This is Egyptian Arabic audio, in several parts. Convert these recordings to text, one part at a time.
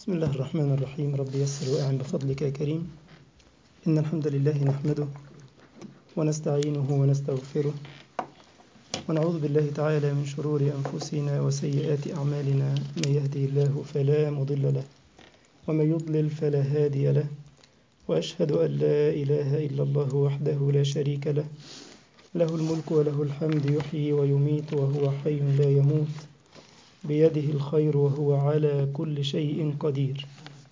بسم الله الرحمن الرحيم رب يسر وأعن بفضلك يا كريم إن الحمد لله نحمده ونستعينه ونستغفره ونعوذ بالله تعالى من شرور أنفسنا وسيئات أعمالنا من يهدي الله فلا مضل له ومن يضلل فلا هادي له وأشهد أن لا إله إلا الله وحده لا شريك له له الملك وله الحمد يحيي ويميت وهو حي لا يموت بيده الخير وهو على كل شيء قدير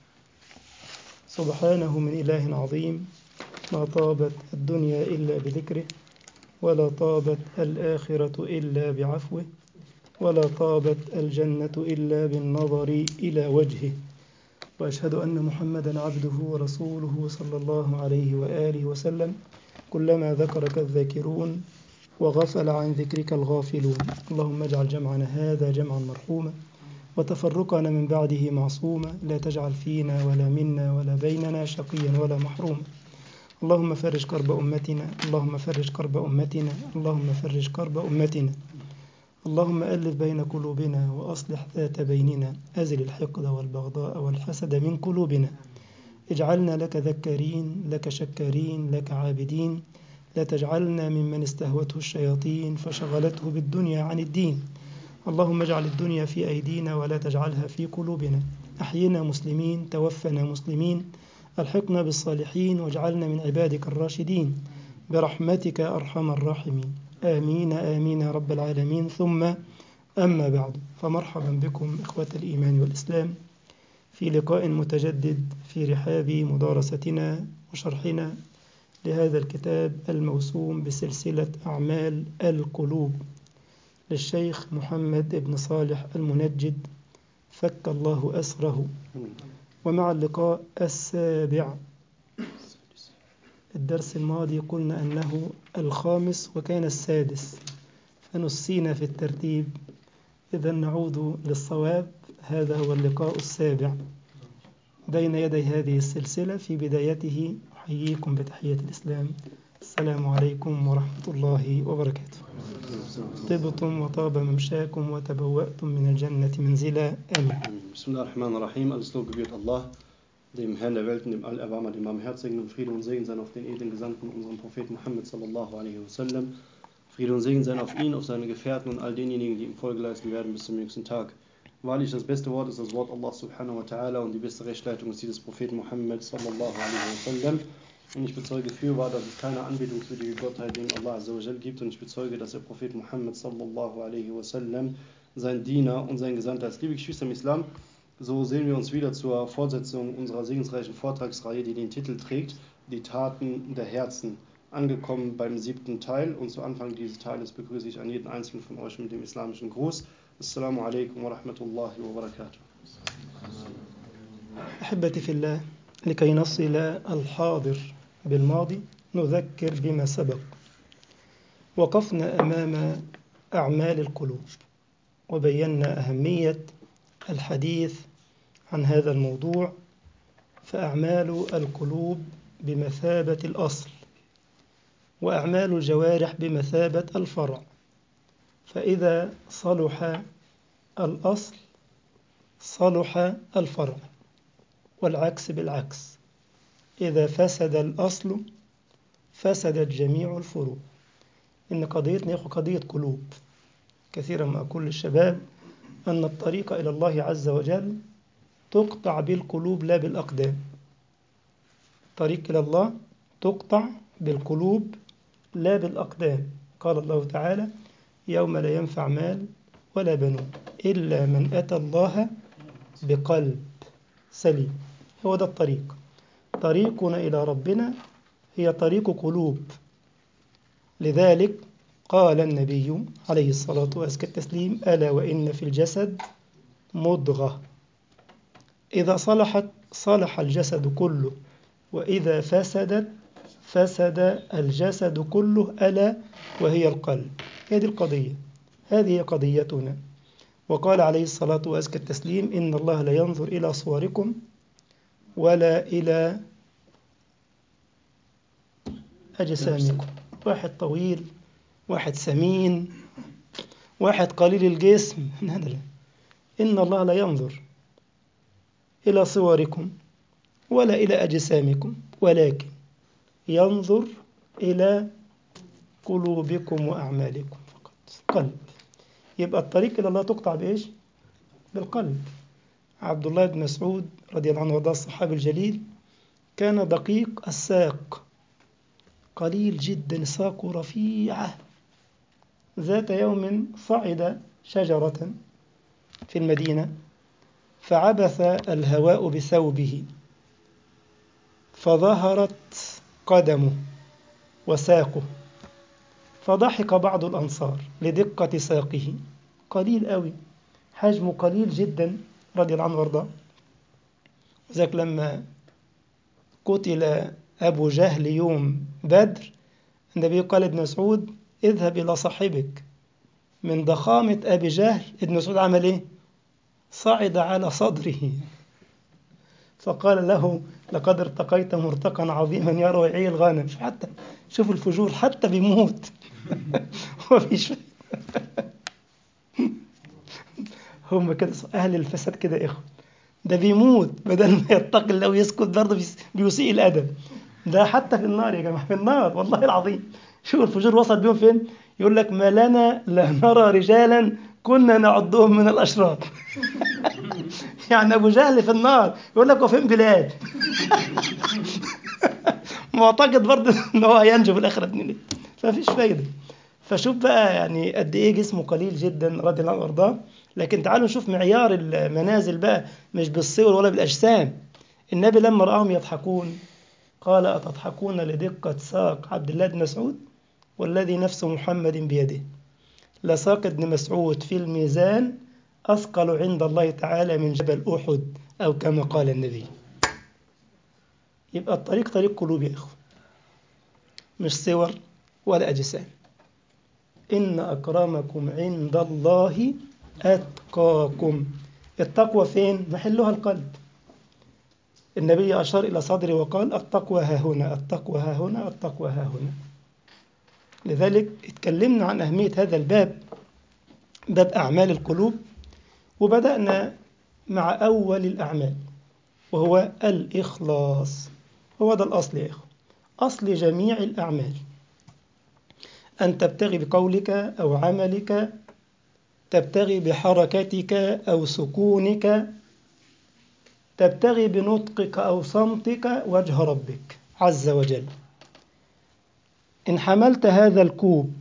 سبحانه من إله عظيم ما طابت الدنيا إلا بذكره ولا طابت الآخرة إلا بعفوه ولا طابت الجنة إلا بالنظر إلى وجهه وأشهد أن محمدا عبده ورسوله صلى الله عليه وآله وسلم كلما ذكرك الذاكرون وغفل عن ذكرك الغافلون اللهم اجعل جمعنا هذا جمعا مرحوما وتفرقنا من بعده معصوما لا تجعل فينا ولا منا ولا بيننا شقيا ولا محروما اللهم فرج كرب أمتنا اللهم فرج كرب أمتنا اللهم فرج كرب أمتنا اللهم ألف بين قلوبنا وأصلح ذات بيننا أزل الحقد والبغضاء والحسد من قلوبنا اجعلنا لك ذكارين لك شكارين لك عابدين لا تجعلنا ممن استهوته الشياطين فشغلته بالدنيا عن الدين اللهم اجعل الدنيا في أيدينا ولا تجعلها في قلوبنا أحينا مسلمين توفنا مسلمين ألحقنا بالصالحين واجعلنا من عبادك الراشدين برحمتك أرحم الراحمين آمين آمين يا رب العالمين ثم أما بعد فمرحبا بكم إخوة الإيمان والإسلام في لقاء متجدد في رحاب مدارستنا وشرحنا لهذا الكتاب الموسوم بسلسلة أعمال القلوب للشيخ محمد بن صالح المنجد فك الله أسره ومع اللقاء السابع الدرس الماضي قلنا أنه الخامس وكان السادس فنسينا في الترتيب إذا نعود للصواب هذا هو اللقاء السابع بين يدي هذه السلسلة في بدايته أحييكم بتحية الإسلام السلام عليكم ورحمة الله وبركاته طبتم وطاب ممشاكم وتبوأتم من الجنة منزلا آمين Bismillah ar-Rahman ar-Rahim, alles Lob gebührt Allah, dem Herrn der Welten, dem Allerbarmer, dem Barmherzigen und Friede und Segen sein auf den edlen Gesandten, unseren Propheten Muhammad sallallahu alaihi wasallam. Friede und Segen sein auf ihn, auf seine Gefährten und all denjenigen, die ihm Folge leisten werden bis zum jüngsten Tag. Wahrlich, das beste Wort ist das Wort Allah subhanahu wa ta'ala und die beste Rechtsleitung ist die des Propheten Muhammad sallallahu alaihi wasallam. Und ich bezeuge fürwahr, dass es keine anbetungswürdige Gottheit neben Allah azawajal gibt und ich bezeuge, dass der Prophet Muhammad sallallahu alaihi wasallam sein Diener und sein Gesandter ist. Liebe Geschwister im Islam, so sehen wir uns wieder zur Fortsetzung unserer segensreichen Vortragsreihe, die den Titel trägt, die Taten der Herzen. Angekommen beim siebten Teil und zu Anfang dieses Teiles begrüße ich an jeden einzelnen von euch mit dem islamischen Gruß. Assalamu alaikum wa rahmatullahi wa barakatuh. أحبتي في الله لكي نصل الحاضر بالماضي نذكر بما سبق وقفنا أمام أعمال القلوب وبينا أهمية الحديث عن هذا الموضوع فأعمال القلوب بمثابة الأصل وأعمال الجوارح بمثابة الفرع فإذا صلح الأصل صلح الفرع والعكس بالعكس إذا فسد الأصل فسدت جميع الفروع إن قضيتنا قضية قلوب كثيرا ما أقول للشباب أن الطريق إلى الله عز وجل تقطع بالقلوب لا بالأقدام طريق إلى الله تقطع بالقلوب لا بالأقدام قال الله تعالى يوم لا ينفع مال ولا بنون إلا من أتى الله بقلب سليم هو ده الطريق طريقنا إلى ربنا هي طريق قلوب لذلك قال النبي عليه الصلاة وأزكى التسليم ألا وإن في الجسد مضغة إذا صلحت صلح الجسد كله وإذا فسدت فسد الجسد كله ألا وهي القلب هذه القضية هذه هي قضيتنا وقال عليه الصلاة وأزكى التسليم إن الله لا ينظر إلى صوركم ولا إلى أجسامكم واحد طويل واحد سمين واحد قليل الجسم هذا لا إن الله لا ينظر إلى صوركم ولا إلى أجسامكم ولكن ينظر إلى قلوبكم وأعمالكم فقط قلب يبقى الطريق إلى الله تقطع بإيش؟ بالقلب عبد الله بن مسعود رضي الله عنه وارضاه الصحابي الجليل كان دقيق الساق قليل جدا ساقه رفيعة ذات يوم صعد شجرة في المدينة فعبث الهواء بثوبه فظهرت قدمه وساقه فضحك بعض الأنصار لدقة ساقه قليل قوي حجمه قليل جدا رضي الله عنه وارضاه ذاك لما قتل أبو جهل يوم بدر النبي قال ابن مسعود اذهب إلى صاحبك من ضخامة أبي جهل ابن مسعود عمل إيه؟ صعد على صدره فقال له لقد ارتقيت مرتقا عظيما يا روعي الغنم حتى شوف الفجور حتى بيموت ومفيش هم كده أهل الفساد كده يا إخوة ده بيموت بدل ما يتقي الله ويسكت برضه بيسيء الأدب ده حتى في النار يا جماعة في النار والله العظيم شوف الفجور وصل بيهم فين يقول لك ما لنا لا نرى رجالا كنا نعدهم من الأشرار يعني أبو جهل في النار يقول لك وفين بلال معتقد برضه ان هو هينجو في الاخره باذن الله فمفيش فايده فشوف بقى يعني قد ايه جسمه قليل جدا رضي الله عنه وارضاه لكن تعالوا نشوف معيار المنازل بقى مش بالصور ولا بالاجسام النبي لما راهم يضحكون قال اتضحكون لدقه ساق عبد الله بن مسعود والذي نفس محمد بيده لساق ابن مسعود في الميزان اثقل عند الله تعالى من جبل احد او كما قال النبي يبقى الطريق طريق قلوب يا إخوة مش صور ولا أجسام إن أكرمكم عند الله أتقاكم التقوى فين؟ محلها القلب النبي أشار إلى صدره وقال التقوى ها هنا التقوى ها هنا التقوى ها هنا لذلك اتكلمنا عن أهمية هذا الباب باب أعمال القلوب وبدأنا مع أول الأعمال وهو الإخلاص هو ده الأصل يا إخوة أصل جميع الأعمال أن تبتغي بقولك أو عملك تبتغي بحركتك أو سكونك تبتغي بنطقك أو صمتك وجه ربك عز وجل إن حملت هذا الكوب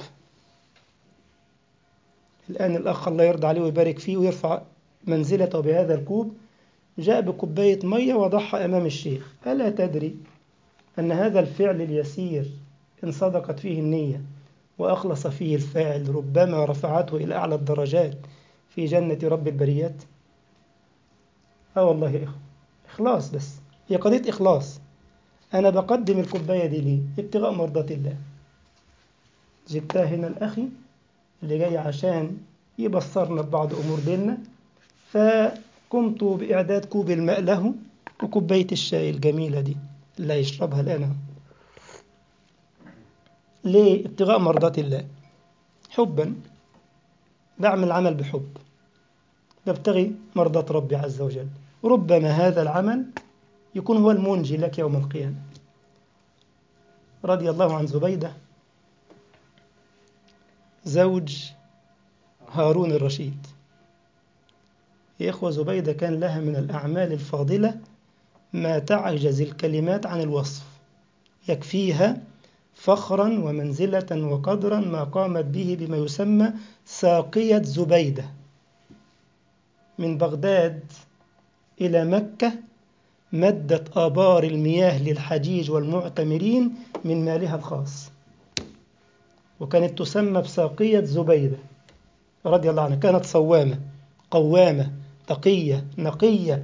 الآن الأخ الله يرضى عليه ويبارك فيه ويرفع منزلته بهذا الكوب جاء بكوباية مية وضعها أمام الشيخ ألا تدري أن هذا الفعل اليسير إن صدقت فيه النية وأخلص فيه الفاعل ربما رفعته إلى أعلى الدرجات في جنة رب البريات آه والله يا إخوة إخلاص بس هي قضية إخلاص أنا بقدم الكوباية دي ليه ابتغاء مرضاة الله جبتها هنا الأخي اللي جاي عشان يبصرنا ببعض أمور ديننا فقمت بإعداد كوب الماء له وكوباية الشاي الجميلة دي اللي هيشربها الآن ليه ابتغاء مرضاة الله حبا بعمل عمل بحب ببتغي مرضاة ربي عز وجل ربما هذا العمل يكون هو المنجي لك يوم القيامة رضي الله عن زبيدة زوج هارون الرشيد يا إخوة زبيدة كان لها من الأعمال الفاضلة ما تعجز الكلمات عن الوصف يكفيها فخرا ومنزلة وقدرا ما قامت به بما يسمى ساقية زبيدة من بغداد إلى مكة مدت آبار المياه للحجيج والمعتمرين من مالها الخاص وكانت تسمى بساقية زبيدة رضي الله عنها كانت صوامة قوامة تقية نقية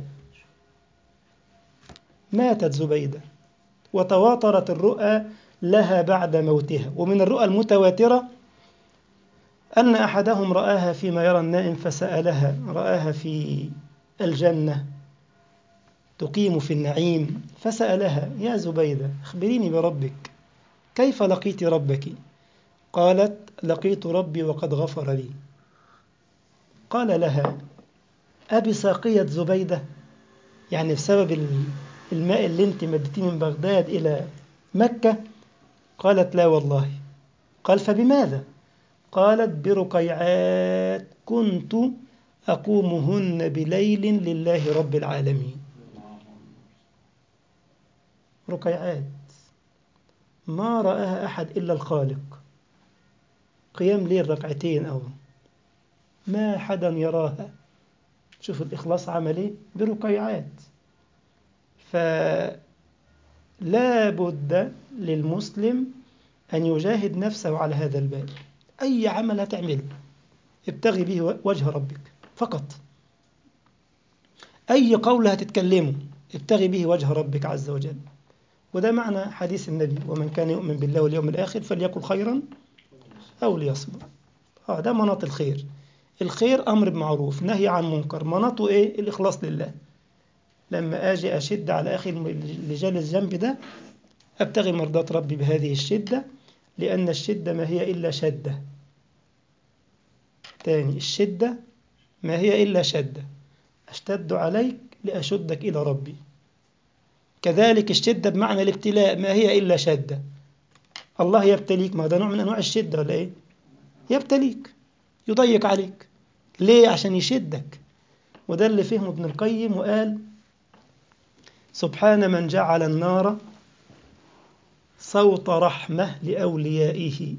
ماتت زبيدة وتواترت الرؤى لها بعد موتها ومن الرؤى المتواترة أن أحدهم رآها فيما يرى النائم فسألها رآها في الجنة تقيم في النعيم فسألها يا زبيدة أخبريني بربك كيف لقيت ربك قالت لقيت ربي وقد غفر لي قال لها أبي ساقية زبيدة يعني بسبب الماء اللي انت مدتيه من بغداد إلى مكة قالت لا والله قال فبماذا قالت برقيعات كنت أقومهن بليل لله رب العالمين رقيعات ما رآها أحد إلا الخالق قيام ليل ركعتين أو ما حدا يراها شوف الإخلاص عمل إيه برقيعات فلا بد للمسلم أن يجاهد نفسه على هذا الباب أي عمل هتعمله ابتغي به وجه ربك فقط أي قول هتتكلمه ابتغي به وجه ربك عز وجل وده معنى حديث النبي ومن كان يؤمن بالله واليوم الآخر فليقل خيرا أو ليصمت آه ده مناط الخير الخير أمر بمعروف نهي عن منكر مناطه إيه الإخلاص لله لما أجي أشد على أخي اللي جالس جنبي ده أبتغي مرضات ربي بهذه الشدة لأن الشدة ما هي إلا شدة تاني الشدة ما هي إلا شدة أشتد عليك لأشدك إلى ربي كذلك الشدة بمعنى الابتلاء ما هي إلا شدة الله يبتليك ما ده نوع من أنواع الشدة ولا إيه يبتليك يضيق عليك ليه عشان يشدك وده اللي فهمه ابن القيم وقال سبحان من جعل النار صوت رحمة لأوليائه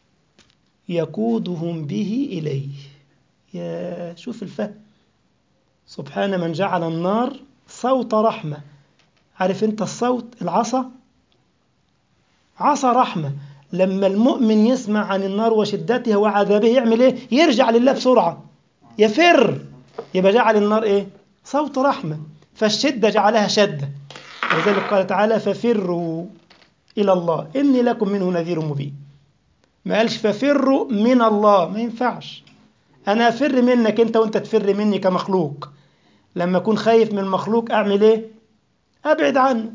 يقودهم به إليه يا شوف الفهم سبحان من جعل النار صوت رحمة عارف انت الصوت العصا عصا رحمة لما المؤمن يسمع عن النار وشدتها وعذابه يعمل ايه يرجع لله بسرعة يفر يبقى جعل النار ايه صوت رحمة فالشدة جعلها شدة ولذلك قال تعالى ففروا إلى الله إني لكم منه نذير مبين ما قالش ففروا من الله ما ينفعش أنا أفر منك أنت وأنت تفر مني كمخلوق لما أكون خايف من المخلوق أعمل إيه أبعد عنه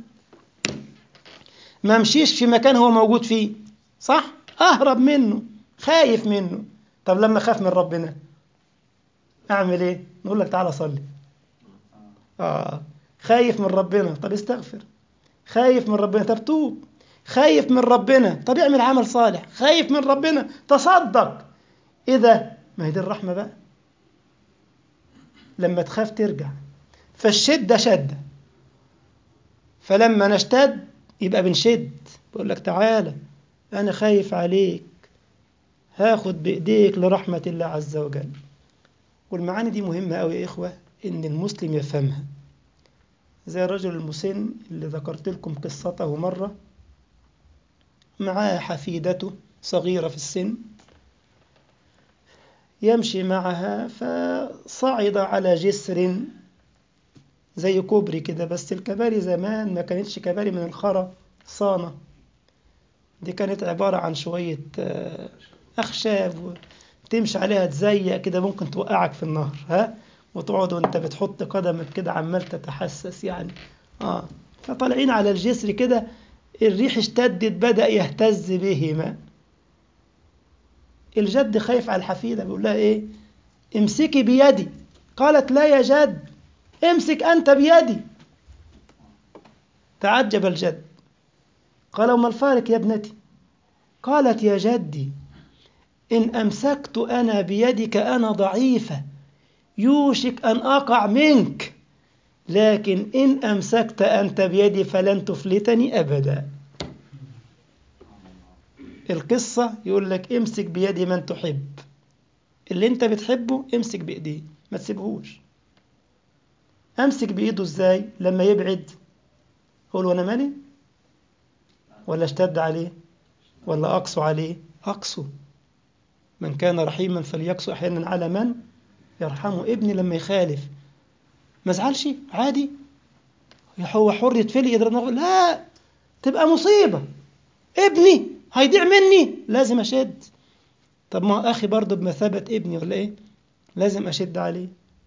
ما امشيش في مكان هو موجود فيه صح أهرب منه خايف منه طب لما خاف من ربنا أعمل إيه نقول لك تعالى صلي آه خايف من ربنا طب استغفر خايف من ربنا طب توب خايف من ربنا طب اعمل عمل صالح خايف من ربنا تصدق إذا ما هي دي الرحمة بقى لما تخاف ترجع فالشدة شدة فلما نشتد يبقى بنشد بقول لك تعالى أنا خايف عليك هاخد بإيديك لرحمة الله عز وجل والمعاني دي مهمة أوي يا إخوة إن المسلم يفهمها زي الرجل المسن اللي ذكرت لكم قصته مرة معاه حفيدته صغيرة في السن يمشي معها فصعد على جسر زي كوبري كده بس الكباري زمان ما كانتش كباري من الخرى صانة دي كانت عبارة عن شوية أخشاب تمشي عليها تزيق كده ممكن توقعك في النهر ها وتقعد وانت بتحط قدمك كده عمال تتحسس يعني اه فطالعين على الجسر كده الريح اشتدت بدأ يهتز بهما الجد خايف على الحفيدة بيقول لها ايه امسكي بيدي قالت لا يا جد امسك أنت بيدي تعجب الجد قال وما الفارق يا ابنتي قالت يا جدي إن أمسكت أنا بيدك أنا ضعيفة يوشك أن أقع منك لكن إن أمسكت أنت بيدي فلن تفلتني أبدا القصة يقول لك امسك بيد من تحب اللي انت بتحبه امسك بإيديه ما تسيبهوش امسك بإيده ازاي لما يبعد قول وانا مالي ولا اشتد عليه ولا أقسو عليه أقسو من كان رحيما فليقسو أحيانا على من يرحمه ابني لما يخالف ما زعلش عادي هو حر يتفلي يضرب لا تبقى مصيبة ابني هيضيع مني لازم أشد طب ما أخي برضه بمثابة ابني ولا إيه لازم أشد عليه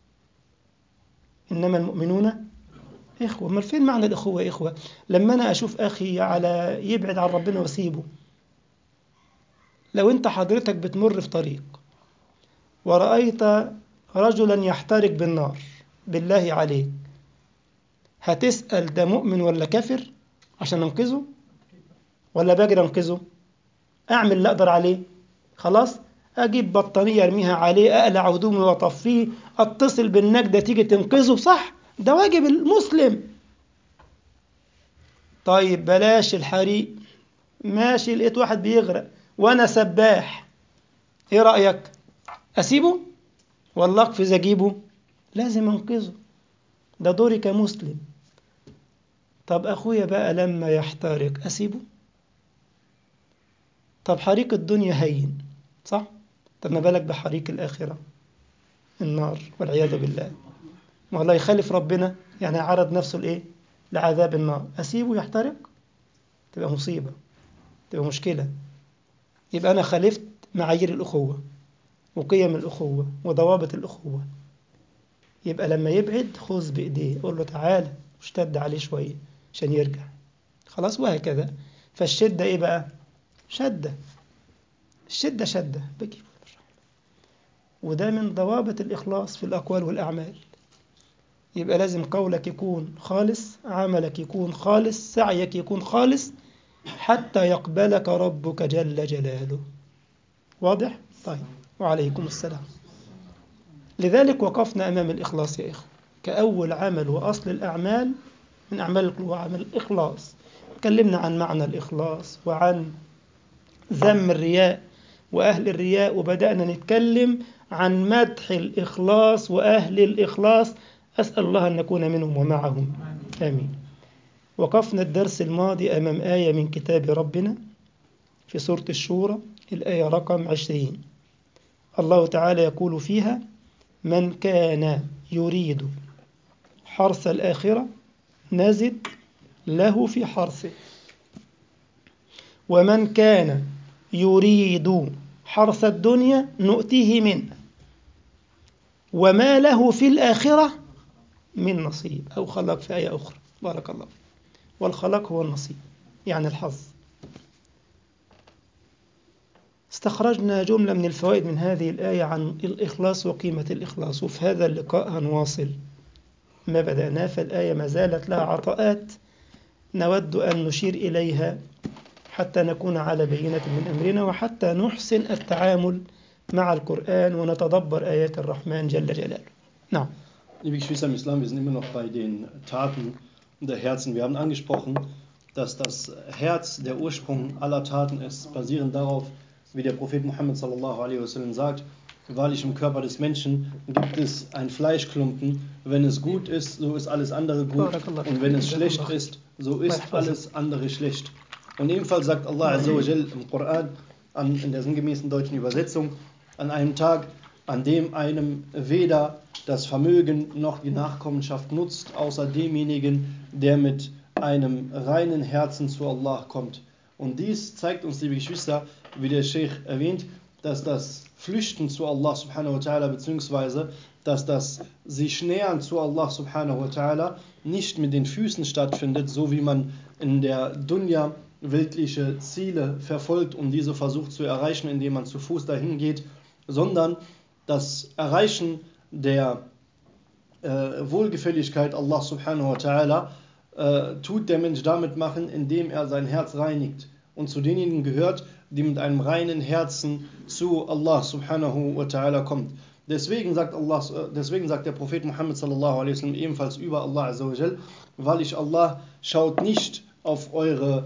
إنما المؤمنون إخوة ما فين معنى الإخوة إخوة لما أنا أشوف أخي على يبعد عن ربنا وأسيبه لو أنت حضرتك بتمر في طريق ورأيت رجلا يحترق بالنار بالله عليك هتسأل ده مؤمن ولا كافر عشان أنقذه ولا باجي أنقذه أعمل اللي أقدر عليه خلاص أجيب بطانية أرميها عليه أقلع هدومي وأطفيه أتصل بالنجدة تيجي تنقذه صح ده واجب المسلم طيب بلاش الحريق ماشي لقيت واحد بيغرق وأنا سباح إيه رأيك أسيبه ولا أقفز أجيبه لازم أنقذه ده دوري كمسلم طب أخويا بقى لما يحترق أسيبه طب حريق الدنيا هين صح طب ما بالك بحريق الآخرة النار والعياذ بالله ما الله يخالف ربنا يعني عرض نفسه لإيه لعذاب النار أسيبه يحترق تبقى مصيبة تبقى مشكلة يبقى أنا خالفت معايير الأخوة وقيم الأخوة وضوابط الأخوة يبقى لما يبعد خذ بإيديه قول له تعالى واشتد عليه شوية عشان يرجع خلاص وهكذا فالشدة إيه بقى شدة الشدة شدة بجيب وده من ضوابط الإخلاص في الأقوال والأعمال يبقى لازم قولك يكون خالص عملك يكون خالص سعيك يكون خالص حتى يقبلك ربك جل جلاله واضح؟ طيب وعليكم السلام لذلك وقفنا أمام الإخلاص يا إخوة كأول عمل وأصل الأعمال من أعمال القلوب وعمل الإخلاص تكلمنا عن معنى الإخلاص وعن ذم الرياء وأهل الرياء وبدأنا نتكلم عن مدح الإخلاص وأهل الإخلاص أسأل الله أن نكون منهم ومعهم آمين وقفنا الدرس الماضي أمام آية من كتاب ربنا في سورة الشورى الآية رقم عشرين الله تعالى يقول فيها من كان يريد حرث الآخرة نزد له في حرثه ومن كان يريد حرث الدنيا نؤتيه منه وما له في الآخرة من نصيب أو خلق في آية أخرى بارك الله والخلق هو النصيب يعني الحظ استخرجنا جملة من الفوائد من هذه الآية عن الإخلاص وقيمة الإخلاص وفي هذا اللقاء هنواصل ما بدأناه فالآية ما زالت لها عطاءات نود أن نشير إليها حتى نكون على بينة من أمرنا وحتى نحسن التعامل مع القرآن ونتدبر آيات الرحمن جل جلاله نعم Liebe Geschwister im Islam, wir sind immer noch bei den Taten der Herzen. Wir haben angesprochen, dass das Herz der Ursprung aller Taten ist, basierend darauf, wie der Prophet Muhammad sallallahu alaihi wasallam sagt, wahrlich im Körper des Menschen gibt es ein Fleischklumpen, wenn es gut ist, so ist alles andere gut und wenn es schlecht ist, so ist alles andere schlecht. Und ebenfalls sagt Allah Azza wa Jal im Koran, an, in der sinngemäßen deutschen Übersetzung, an einem Tag, an dem einem weder das Vermögen noch die Nachkommenschaft nutzt, außer demjenigen, der mit einem reinen Herzen zu Allah kommt. Und dies zeigt uns, liebe Geschwister, wie der Sheikh erwähnt, dass das Flüchten zu Allah subhanahu wa ta'ala, beziehungsweise dass das sich nähern zu Allah subhanahu wa ta'ala nicht mit den Füßen stattfindet, so wie man in der Dunya weltliche Ziele verfolgt und diese versucht zu erreichen, indem man zu Fuß dahin geht, sondern das Erreichen der äh, Wohlgefälligkeit Allah subhanahu wa ta'ala äh, tut der Mensch damit machen, indem er sein Herz reinigt und zu denjenigen gehört, die mit einem reinen Herzen zu Allah subhanahu wa ta'ala kommt. Deswegen sagt, Allah, deswegen sagt der Prophet Muhammad sallallahu alaihi wasallam ebenfalls über Allah azza wa jal, weil ich Allah schaut nicht auf eure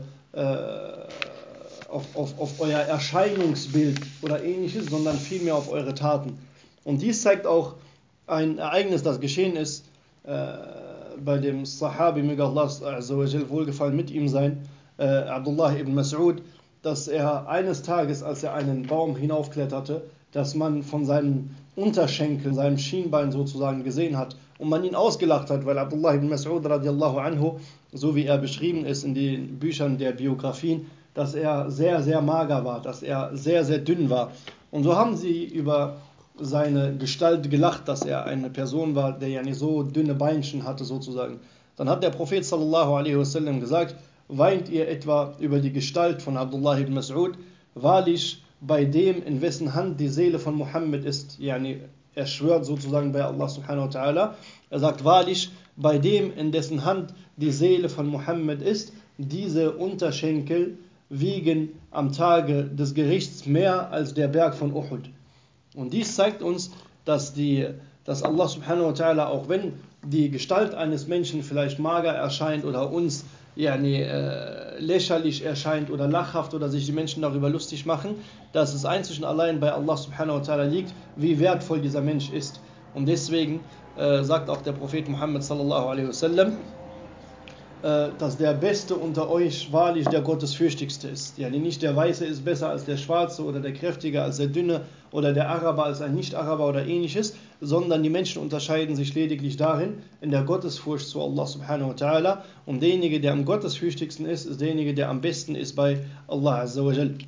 äh, auf, auf, auf euer Erscheinungsbild oder ähnliches, sondern vielmehr auf eure Taten. Und dies zeigt auch ein Ereignis, das geschehen ist äh, bei dem Sahabi, möge Allah azza wa jal wohlgefallen mit ihm sein, äh, Abdullah ibn Mas'ud, dass er eines Tages, als er einen Baum hinaufkletterte, dass man von seinem Unterschenkel, seinem Schienbein sozusagen gesehen hat und man ihn ausgelacht hat, weil Abdullah ibn Mas'ud radiallahu anhu, so wie er beschrieben ist in den Büchern der Biografien, dass er sehr, sehr mager war, dass er sehr, sehr dünn war. Und so haben sie über seine Gestalt gelacht, dass er eine Person war, der ja nicht so dünne Beinchen hatte sozusagen. Dann hat der Prophet sallallahu alaihi wasallam gesagt, weint ihr etwa über die Gestalt von Abdullah ibn Mas'ud? Wahrlich, bei dem, in wessen Hand die Seele von Mohammed ist, yani er schwört sozusagen bei Allah subhanahu wa ta'ala, er sagt wahrlich, bei dem, in dessen Hand die Seele von Mohammed ist, diese Unterschenkel wiegen am Tage des Gerichts mehr als der Berg von Uhud. Und dies zeigt uns, dass, die, dass Allah subhanahu wa ta'ala, auch wenn die Gestalt eines Menschen vielleicht mager erscheint oder uns yani, äh, lächerlich erscheint oder lachhaft oder sich die Menschen darüber lustig machen, dass es einzig und allein bei Allah subhanahu wa ta'ala liegt, wie wertvoll dieser Mensch ist. Und deswegen äh, sagt auch der Prophet Muhammad sallallahu alaihi wasallam, äh, dass der Beste unter euch wahrlich der Gottesfürchtigste ist. Ja, nicht der Weiße ist besser als der Schwarze oder der Kräftige als der Dünne oder der Araber als ein Nicht-Araber oder ähnliches, sondern die Menschen unterscheiden sich lediglich darin, in der Gottesfurcht zu Allah subhanahu wa ta'ala. Und derjenige, der am gottesfürchtigsten ist, ist derjenige, der am besten ist bei Allah azza wa jal.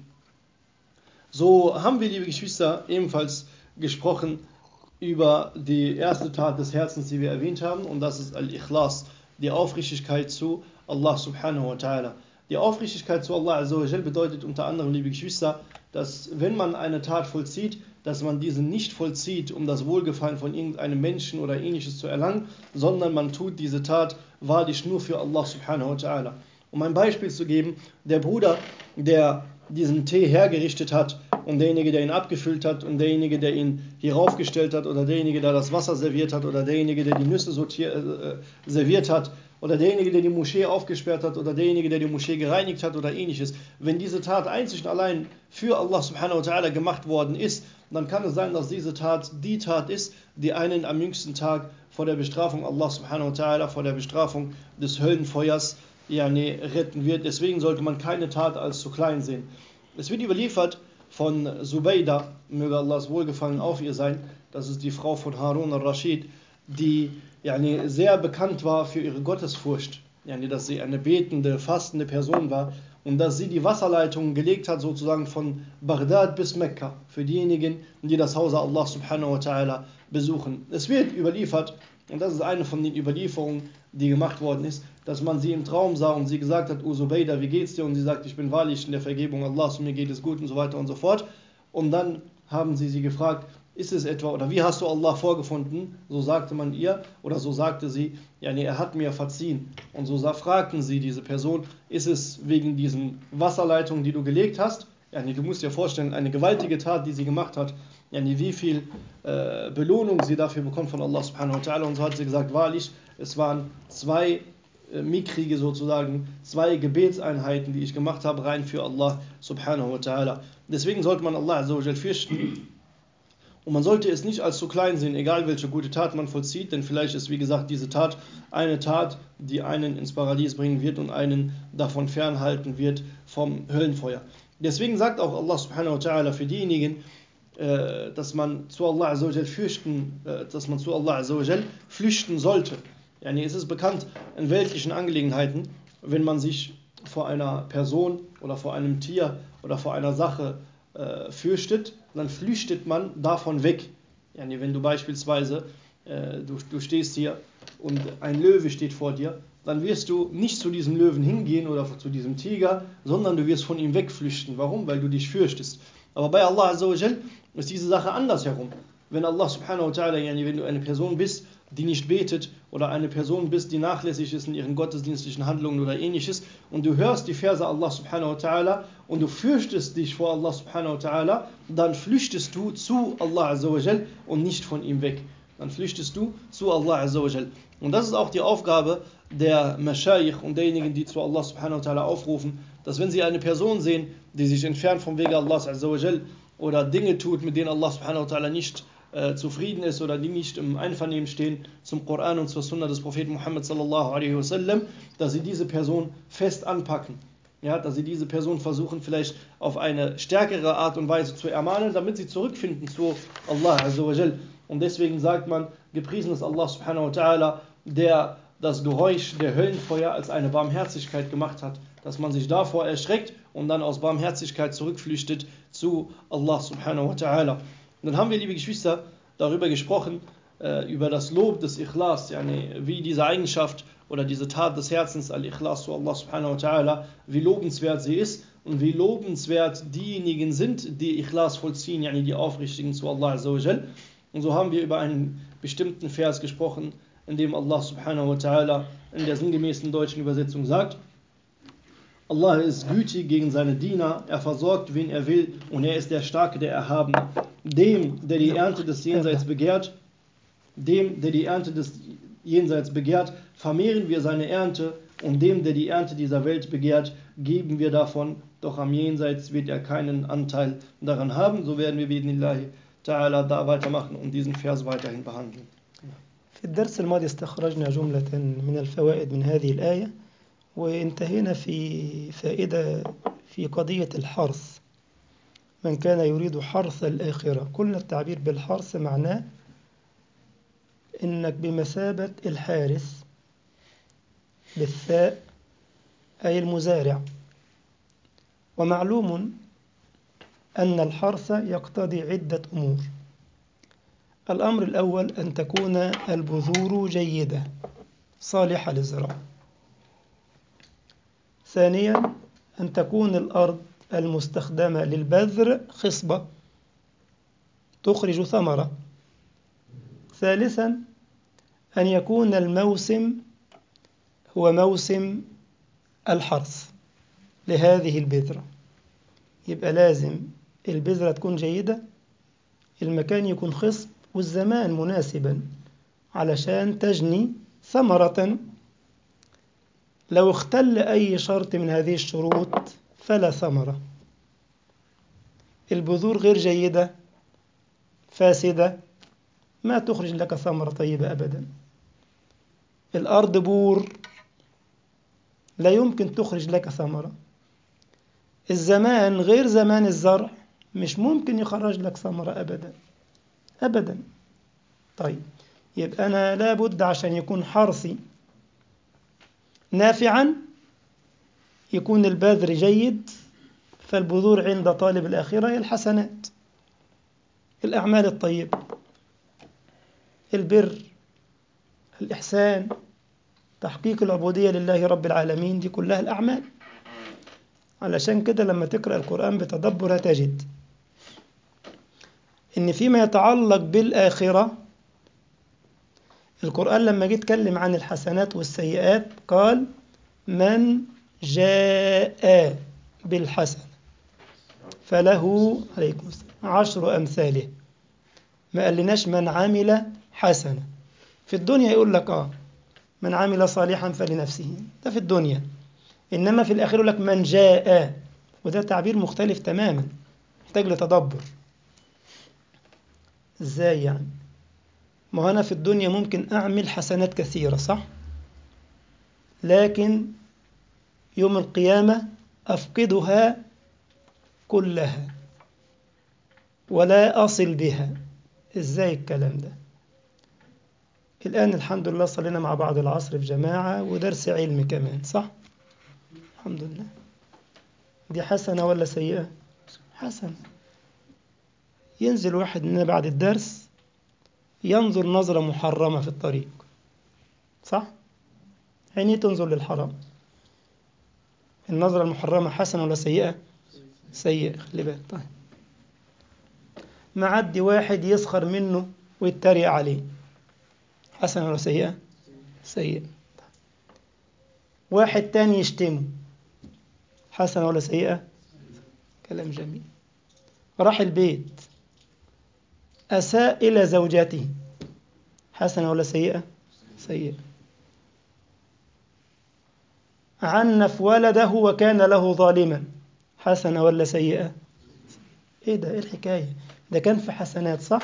So haben wir, liebe Geschwister, ebenfalls gesprochen über die erste Tat des Herzens, die wir erwähnt haben, und das ist Al-Ikhlas die Aufrichtigkeit zu Allah subhanahu wa ta'ala. Die Aufrichtigkeit zu Allah azawajal bedeutet unter anderem, liebe Geschwister, dass wenn man eine Tat vollzieht, dass man diese nicht vollzieht, um das Wohlgefallen von irgendeinem Menschen oder ähnliches zu erlangen, sondern man tut diese Tat wahrlich nur für Allah subhanahu wa ta'ala. Um ein Beispiel zu geben, der Bruder, der diesen Tee hergerichtet hat und derjenige, der ihn abgefüllt hat und derjenige, der ihn hieraufgestellt hat oder derjenige, der das Wasser serviert hat oder derjenige, der die Nüsse sortier, äh, serviert hat oder derjenige, der die Moschee aufgesperrt hat oder derjenige, der die Moschee gereinigt hat oder ähnliches. Wenn diese Tat einzig und allein für Allah subhanahu wa ta'ala gemacht worden ist, dann kann es sein, dass diese Tat die Tat ist, die einen am jüngsten Tag vor der Bestrafung Allah subhanahu wa ta'ala, vor der Bestrafung des Höllenfeuers yani, retten wird. Deswegen sollte man keine Tat als zu klein sehen. Es wird überliefert von Zubayda, möge Allahs Wohlgefallen auf ihr sein, das ist die Frau von Harun al-Rashid, die yani, sehr bekannt war für ihre Gottesfurcht, yani, dass sie eine betende, fastende Person war und dass sie die Wasserleitungen gelegt hat, sozusagen von Bagdad bis Mekka, für diejenigen, die das Haus Allah subhanahu wa ta'ala besuchen. Es wird überliefert, und das ist eine von den Überlieferungen, die gemacht worden ist, dass man sie im Traum sah und sie gesagt hat, Usubayda, wie geht's dir? Und sie sagt, ich bin wahrlich in der Vergebung Allahs und mir geht es gut und so weiter und so fort. Und dann haben sie sie gefragt, ist es etwa, oder wie hast du Allah vorgefunden? So sagte man ihr, oder so sagte sie, ja, nee, er hat mir verziehen. Und so fragten sie diese Person, ist es wegen diesen Wasserleitungen, die du gelegt hast? Ja, nee, du musst dir vorstellen, eine gewaltige Tat, die sie gemacht hat, yani wie viel äh, Belohnung sie dafür bekommt von Allah subhanahu wa ta'ala. Und so hat sie gesagt, wahrlich, es waren zwei äh, Mikrige sozusagen, zwei Gebetseinheiten, die ich gemacht habe, rein für Allah subhanahu wa ta'ala. Deswegen sollte man Allah azawajal fürchten. Und man sollte es nicht als zu klein sehen, egal welche gute Tat man vollzieht, denn vielleicht ist, wie gesagt, diese Tat eine Tat, die einen ins Paradies bringen wird und einen davon fernhalten wird vom Höllenfeuer. Deswegen sagt auch Allah subhanahu wa ta'ala für diejenigen, äh, dass man zu Allah Azzawajal fürchten, äh, dass man zu Allah Azzawajal flüchten sollte. Yani es ist bekannt in weltlichen Angelegenheiten, wenn man sich vor einer Person oder vor einem Tier oder vor einer Sache äh, fürchtet, dann flüchtet man davon weg. Yani wenn du beispielsweise, äh, du, du stehst hier und ein Löwe steht vor dir, dann wirst du nicht zu diesem Löwen hingehen oder zu diesem Tiger, sondern du wirst von ihm wegflüchten. Warum? Weil du dich fürchtest. Aber bei Allah Azzawajal ist diese Sache andersherum. Wenn Allah subhanahu wa ta'ala, yani wenn du eine Person bist, die nicht betet oder eine Person bist, die nachlässig ist in ihren gottesdienstlichen Handlungen oder ähnliches und du hörst die Verse Allah subhanahu wa ta'ala und du fürchtest dich vor Allah subhanahu wa ta'ala, dann flüchtest du zu Allah azawajal und nicht von ihm weg. Dann flüchtest du zu Allah azawajal. Und das ist auch die Aufgabe der Mashayikh und derjenigen, die zu Allah subhanahu wa ta'ala aufrufen, dass wenn sie eine Person sehen, die sich entfernt vom Wege Allahs azawajal oder Dinge tut, mit denen Allah subhanahu wa ta'ala nicht äh, zufrieden ist oder die nicht im Einvernehmen stehen zum Koran und zur Sunna des Propheten Muhammad sallallahu alaihi wasallam, dass sie diese Person fest anpacken. Ja, dass sie diese Person versuchen, vielleicht auf eine stärkere Art und Weise zu ermahnen, damit sie zurückfinden zu Allah azawajal. Und deswegen sagt man, gepriesen ist Allah subhanahu wa ta'ala, der das Geräusch der Höllenfeuer als eine Barmherzigkeit gemacht hat, dass man sich davor erschreckt und dann aus Barmherzigkeit zurückflüchtet zu Allah subhanahu wa ta'ala. Und dann haben wir, liebe Geschwister, darüber gesprochen, äh, über das Lob des Ikhlas, yani wie diese Eigenschaft oder diese Tat des Herzens, Al-Ikhlas zu Allah subhanahu wa ta'ala, wie lobenswert sie ist und wie lobenswert diejenigen sind, die Ikhlas vollziehen, yani die Aufrichtigen zu Allah azawajal. Und so haben wir über einen bestimmten Vers gesprochen, in dem Allah subhanahu wa ta'ala in der sinngemäßen deutschen Übersetzung sagt, Allah ist gütig gegen seine Diener, er versorgt, wen er will, und er ist der Starke, der Erhabene. Dem, der die Ernte des Jenseits begehrt, dem, der die Ernte des Jenseits begehrt, vermehren wir seine Ernte, und dem, der die Ernte dieser Welt begehrt, geben wir davon, doch am Jenseits wird er keinen Anteil daran haben. So werden wir bi'idnillahi ta'ala da weitermachen und diesen Vers weiterhin behandeln. في الدرس الماضي استخرجنا جملة من الفوائد من هذه الآية وانتهينا في فائدة في قضية الحرث من كان يريد حرث الآخرة قلنا التعبير بالحرث معناه إنك بمثابة الحارس بالثاء أي المزارع ومعلوم أن الحرث يقتضي عدة أمور الأمر الأول أن تكون البذور جيدة صالحة للزراعة ثانيا أن تكون الأرض المستخدمة للبذر خصبة تخرج ثمرة ثالثا أن يكون الموسم هو موسم الحرث لهذه البذرة يبقى لازم البذرة تكون جيدة المكان يكون خصب والزمان مناسبا علشان تجني ثمرة لو اختل أي شرط من هذه الشروط فلا ثمرة البذور غير جيدة فاسدة ما تخرج لك ثمرة طيبة أبدا الأرض بور لا يمكن تخرج لك ثمرة الزمان غير زمان الزرع مش ممكن يخرج لك ثمرة أبدا أبدا طيب يبقى أنا لابد عشان يكون حرثي نافعا يكون البذر جيد فالبذور عند طالب الآخرة هي الحسنات الأعمال الطيبة البر الإحسان تحقيق العبودية لله رب العالمين دي كلها الأعمال علشان كده لما تقرأ القرآن بتدبر هتجد إن فيما يتعلق بالآخرة القرآن لما جه يتكلم عن الحسنات والسيئات قال من جاء بالحسنة فله عليكم السلام عشر أمثاله ما قالناش من عمل حسنة في الدنيا يقول لك آه من عمل صالحا فلنفسه ده في الدنيا إنما في الآخر يقول لك من جاء وده تعبير مختلف تماما محتاج لتدبر إزاي يعني ما هو أنا في الدنيا ممكن أعمل حسنات كثيرة صح لكن يوم القيامة أفقدها كلها ولا أصل بها إزاي الكلام ده الآن الحمد لله صلينا مع بعض العصر في جماعة ودرس علم كمان صح الحمد لله دي حسنة ولا سيئة حسنة ينزل واحد مننا بعد الدرس ينظر نظرة محرمة في الطريق صح عينيه تنظر للحرام النظرة المحرمة حسنة ولا سيئة سيئة خلي بالك طيب معدي واحد يسخر منه ويتريق عليه حسنة ولا سيئة سيئة واحد تاني يشتمه حسنة ولا سيئة كلام جميل راح البيت أساء إلى زوجته حسنة ولا سيئة سيئة عنف ولده وكان له ظالما حسنة ولا سيئة ايه ده ايه الحكاية ده كان في حسنات صح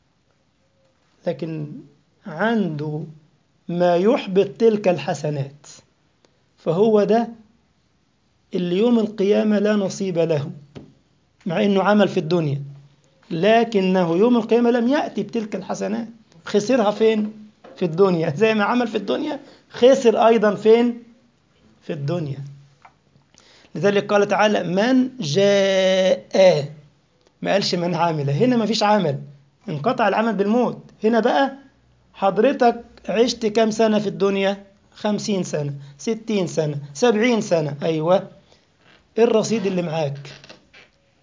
لكن عنده ما يحبط تلك الحسنات فهو ده اللي يوم القيامة لا نصيب له مع انه عمل في الدنيا لكنه يوم القيامة لم يأتي بتلك الحسنات خسرها فين في الدنيا زي ما عمل في الدنيا خسر أيضا فين في الدنيا لذلك قال تعالى من جاء ما قالش من عمل هنا ما فيش عمل انقطع العمل بالموت هنا بقى حضرتك عشت كام سنة في الدنيا خمسين سنة ستين سنة سبعين سنة أيوة إيه الرصيد اللي معاك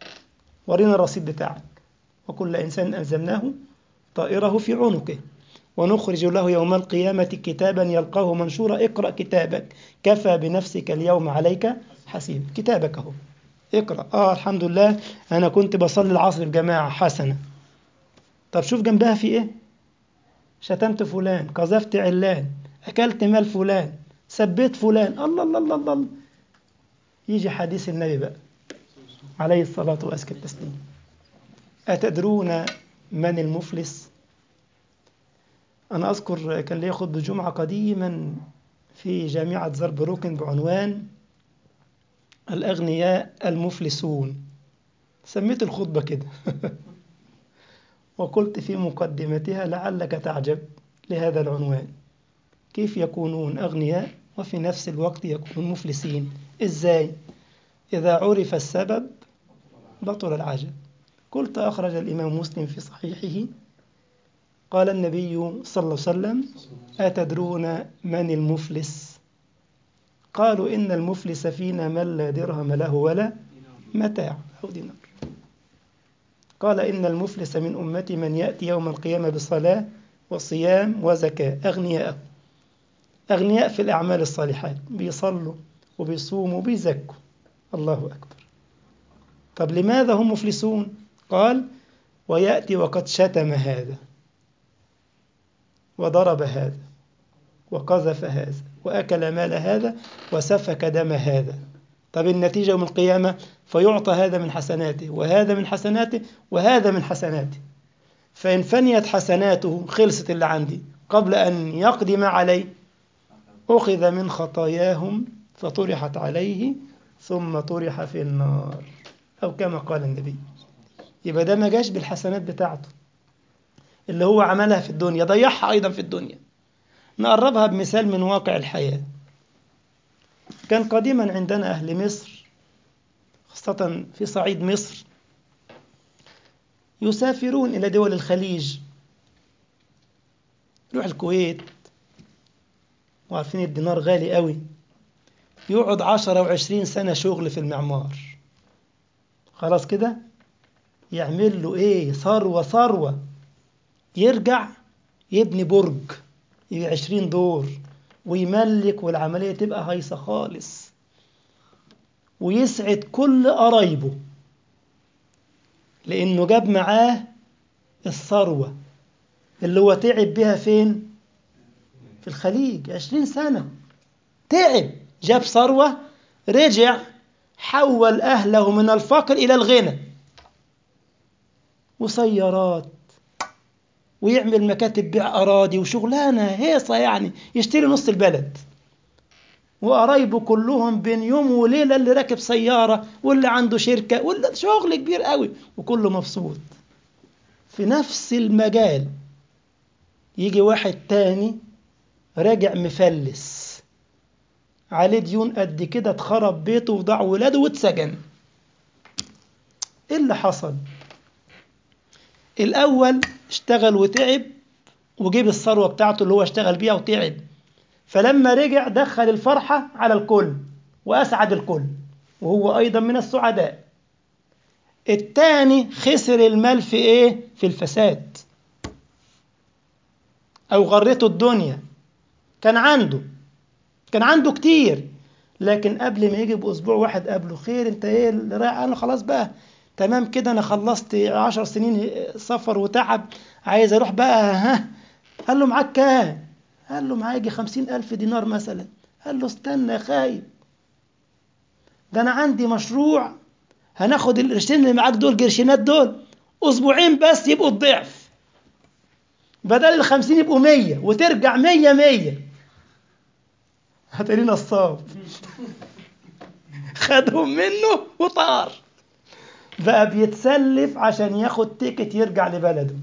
ورينا الرصيد بتاعك وكل إنسان ألزمناه طائره في عنقه ونخرج له يوم القيامة كتابا يلقاه منشورا اقرأ كتابك كفى بنفسك اليوم عليك حسيب كتابك اهو اقرأ اه الحمد لله انا كنت بصلي العصر في جماعة حسنة طب شوف جنبها في ايه شتمت فلان قذفت علان اكلت مال فلان سبيت فلان الله الله الله الله, الله. يجي حديث النبي بقى عليه الصلاة وأزكى التسليم أتدرون من المفلس أنا أذكر كان لي خطبة جمعة قديما في جامعة زربروكن بعنوان الأغنياء المفلسون سميت الخطبة كده وقلت في مقدمتها لعلك تعجب لهذا العنوان كيف يكونون أغنياء وفي نفس الوقت يكونون مفلسين إزاي؟ إذا عرف السبب بطل العجب قلت أخرج الإمام مسلم في صحيحه قال النبي صلى الله عليه وسلم أتدرون من المفلس قالوا إن المفلس فينا من لا درهم له ولا متاع أو دينار قال إن المفلس من أمتي من يأتي يوم القيامة بصلاة وصيام وزكاة أغنياء أغنياء في الأعمال الصالحات بيصلوا وبيصوموا وبيزكوا الله أكبر طب لماذا هم مفلسون قال ويأتي وقد شتم هذا وضرب هذا وقذف هذا وأكل مال هذا وسفك دم هذا طب النتيجة يوم القيامة فيعطى هذا من حسناته وهذا من حسناته وهذا من حسناته فإن فنيت حسناته خلصت اللي عندي قبل أن يقدم عليه أخذ من خطاياهم فطرحت عليه ثم طرح في النار أو كما قال النبي يبقى ده ما جاش بالحسنات بتاعته اللي هو عملها في الدنيا ضيعها أيضا في الدنيا نقربها بمثال من واقع الحياة كان قديما عندنا أهل مصر خاصة في صعيد مصر يسافرون إلى دول الخليج يروح الكويت وعارفين الدينار غالي قوي يقعد عشرة وعشرين سنة شغل في المعمار خلاص كده يعمل له ايه ثروة ثروة يرجع يبني برج يبقى عشرين دور ويملك والعملية تبقى هايصة خالص ويسعد كل قرايبه لأنه جاب معاه الثروة اللي هو تعب بها فين؟ في الخليج عشرين سنة تعب جاب ثروة رجع حول أهله من الفقر إلى الغنى وسيارات ويعمل مكاتب بيع أراضي وشغلانة هيصة يعني يشتري نص البلد وقرايبه كلهم بين يوم وليلة اللي راكب سيارة واللي عنده شركة واللي شغل كبير قوي وكله مبسوط في نفس المجال يجي واحد تاني راجع مفلس عليه ديون قد كده اتخرب بيته وضاع ولاده واتسجن ايه اللي حصل الاول اشتغل وتعب وجيب الثروه بتاعته اللي هو اشتغل بيها وتعب فلما رجع دخل الفرحه على الكل واسعد الكل وهو ايضا من السعداء التاني خسر المال في ايه في الفساد او غرته الدنيا كان عنده كان عنده كتير لكن قبل ما يجي باسبوع واحد قبله خير انت ايه اللي رايح انا خلاص بقى تمام كده انا خلصت عشر سنين سفر وتعب عايز اروح بقى ها قال له معاك كام قال له معايا يجي خمسين الف دينار مثلا قال له استنى يا خايب ده انا عندي مشروع هناخد القرشين اللي معاك دول قرشينات دول اسبوعين بس يبقوا الضعف بدل الخمسين يبقوا مية وترجع مية مية هتلاقيه نصاب خدهم منه وطار بقى بيتسلف عشان ياخد تيكت يرجع لبلده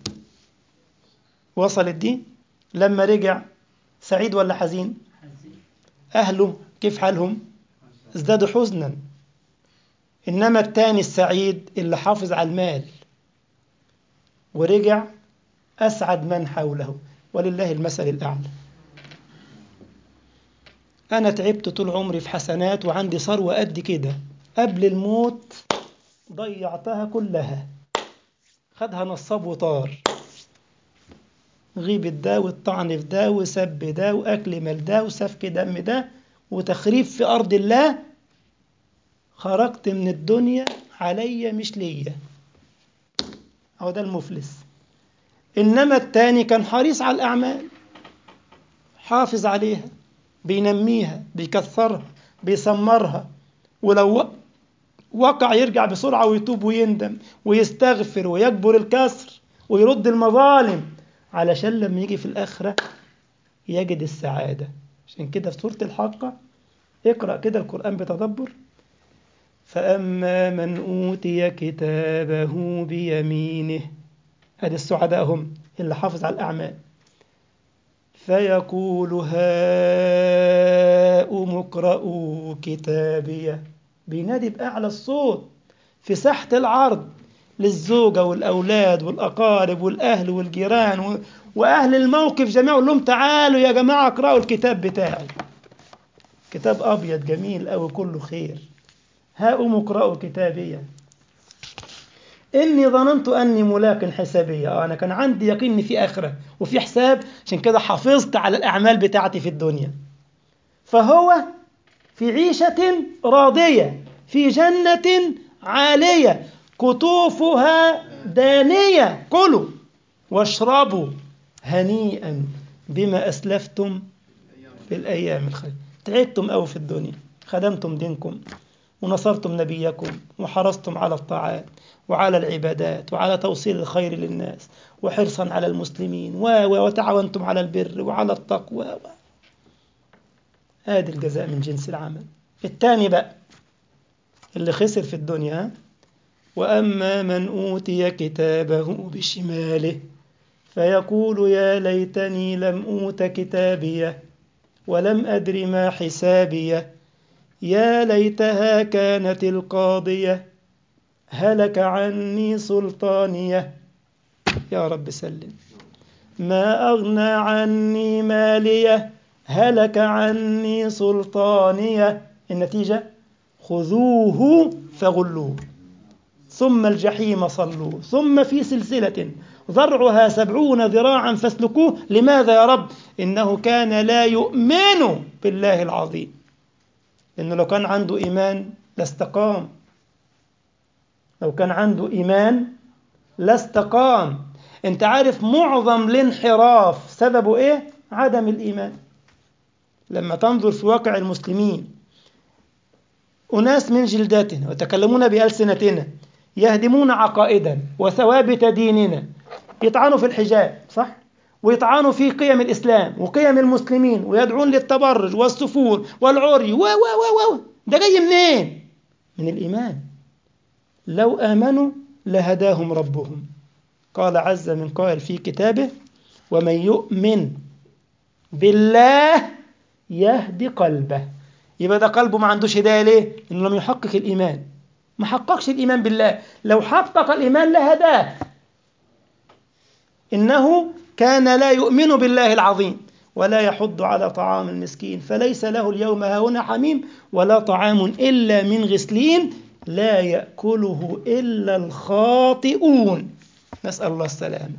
وصلت دي لما رجع سعيد ولا حزين أهله كيف حالهم ازدادوا حزنا إنما التاني السعيد اللي حافظ على المال ورجع أسعد من حوله ولله المثل الأعلى أنا تعبت طول عمري في حسنات وعندي ثروة قد كده قبل الموت ضيعتها كلها خدها نصاب وطار غيبة ده والطعن في ده وسب ده وأكل مال ده وسفك دم ده وتخريب في أرض الله خرجت من الدنيا عليا مش ليا هو ده المفلس إنما التاني كان حريص على الأعمال حافظ عليها بينميها بيكثرها بيسمرها ولو وقع يرجع بسرعة ويتوب ويندم ويستغفر ويكبر الكسر ويرد المظالم علشان لما يجي في الآخرة يجد السعادة عشان كده في سورة الحاقة اقرأ كده القرآن بتدبر فأما من أوتي كتابه بيمينه هذه السعداء هم اللي حافظ على الأعمال فيقول هاؤم اقرءوا كتابيه بينادي بأعلى الصوت في ساحة العرض للزوجة والأولاد والأقارب والأهل والجيران و... وأهل الموقف جميعا يقول لهم تعالوا يا جماعة اقرأوا الكتاب بتاعي كتاب أبيض جميل أوي كله خير هاؤم اقرأوا كتابية إني ظننت أني ملاق حسابية أنا كان عندي يقين إن في آخرة وفي حساب عشان كده حافظت على الأعمال بتاعتي في الدنيا فهو في عيشة راضية في جنة عالية قطوفها دانية كلوا واشربوا هنيئا بما أسلفتم في الأيام الخير تعبتم أوي في الدنيا خدمتم دينكم ونصرتم نبيكم وحرصتم على الطاعات وعلى العبادات وعلى توصيل الخير للناس وحرصا على المسلمين وتعاونتم على البر وعلى التقوى هذا الجزاء من جنس العمل الثاني بقى اللي خسر في الدنيا وأما من أوتي كتابه بشماله فيقول يا ليتني لم أوت كتابيه ولم أدر ما حسابيه يا ليتها كانت القاضية هلك عني سلطانية يا رب سلم ما أغنى عني ماليه هلك عني سلطانية النتيجة خذوه فغلوه ثم الجحيم صلوه ثم في سلسلة ذرعها سبعون ذراعا فاسلكوه لماذا يا رب إنه كان لا يؤمن بالله العظيم إنه لو كان عنده إيمان لاستقام لو كان عنده إيمان لاستقام أنت عارف معظم الانحراف سببه إيه؟ عدم الإيمان لما تنظر في واقع المسلمين أناس من جلداتنا ويتكلمون بألسنتنا يهدمون عقائدنا وثوابت ديننا يطعنوا في الحجاب صح؟ ويطعنوا في قيم الإسلام وقيم المسلمين ويدعون للتبرج والسفور والعري و و و و ده جاي منين؟ من الإيمان لو آمنوا لهداهم ربهم قال عز من قائل في كتابه ومن يؤمن بالله يهدي قلبه يبقى ده قلبه ما عندوش هدايه ليه؟ انه لم يحقق الايمان ما حققش الايمان بالله لو حقق الايمان لهداه انه كان لا يؤمن بالله العظيم ولا يحض على طعام المسكين فليس له اليوم هاهنا حميم ولا طعام الا من غسلين لا ياكله الا الخاطئون نسال الله السلامه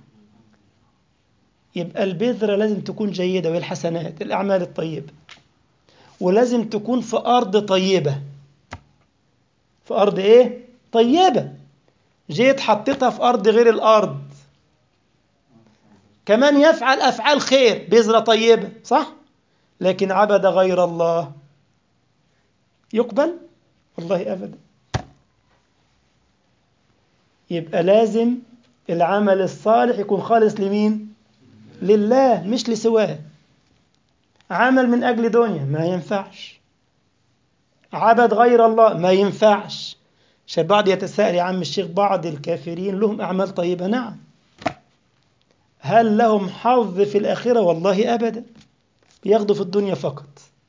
يبقى البذره لازم تكون جيده والحسنات الاعمال الطيبه ولازم تكون في أرض طيبة في أرض إيه؟ طيبة جيت حطيتها في أرض غير الأرض كمان يفعل أفعال خير بذرة طيبة صح؟ لكن عبد غير الله يقبل؟ والله أبدا يبقى لازم العمل الصالح يكون خالص لمين؟ لله مش لسواه عمل من أجل دنيا ما ينفعش عبد غير الله ما ينفعش عشان بعض يتساءل يا عم الشيخ بعض الكافرين لهم أعمال طيبة نعم هل لهم حظ في الآخرة والله أبدا ياخدوا في الدنيا فقط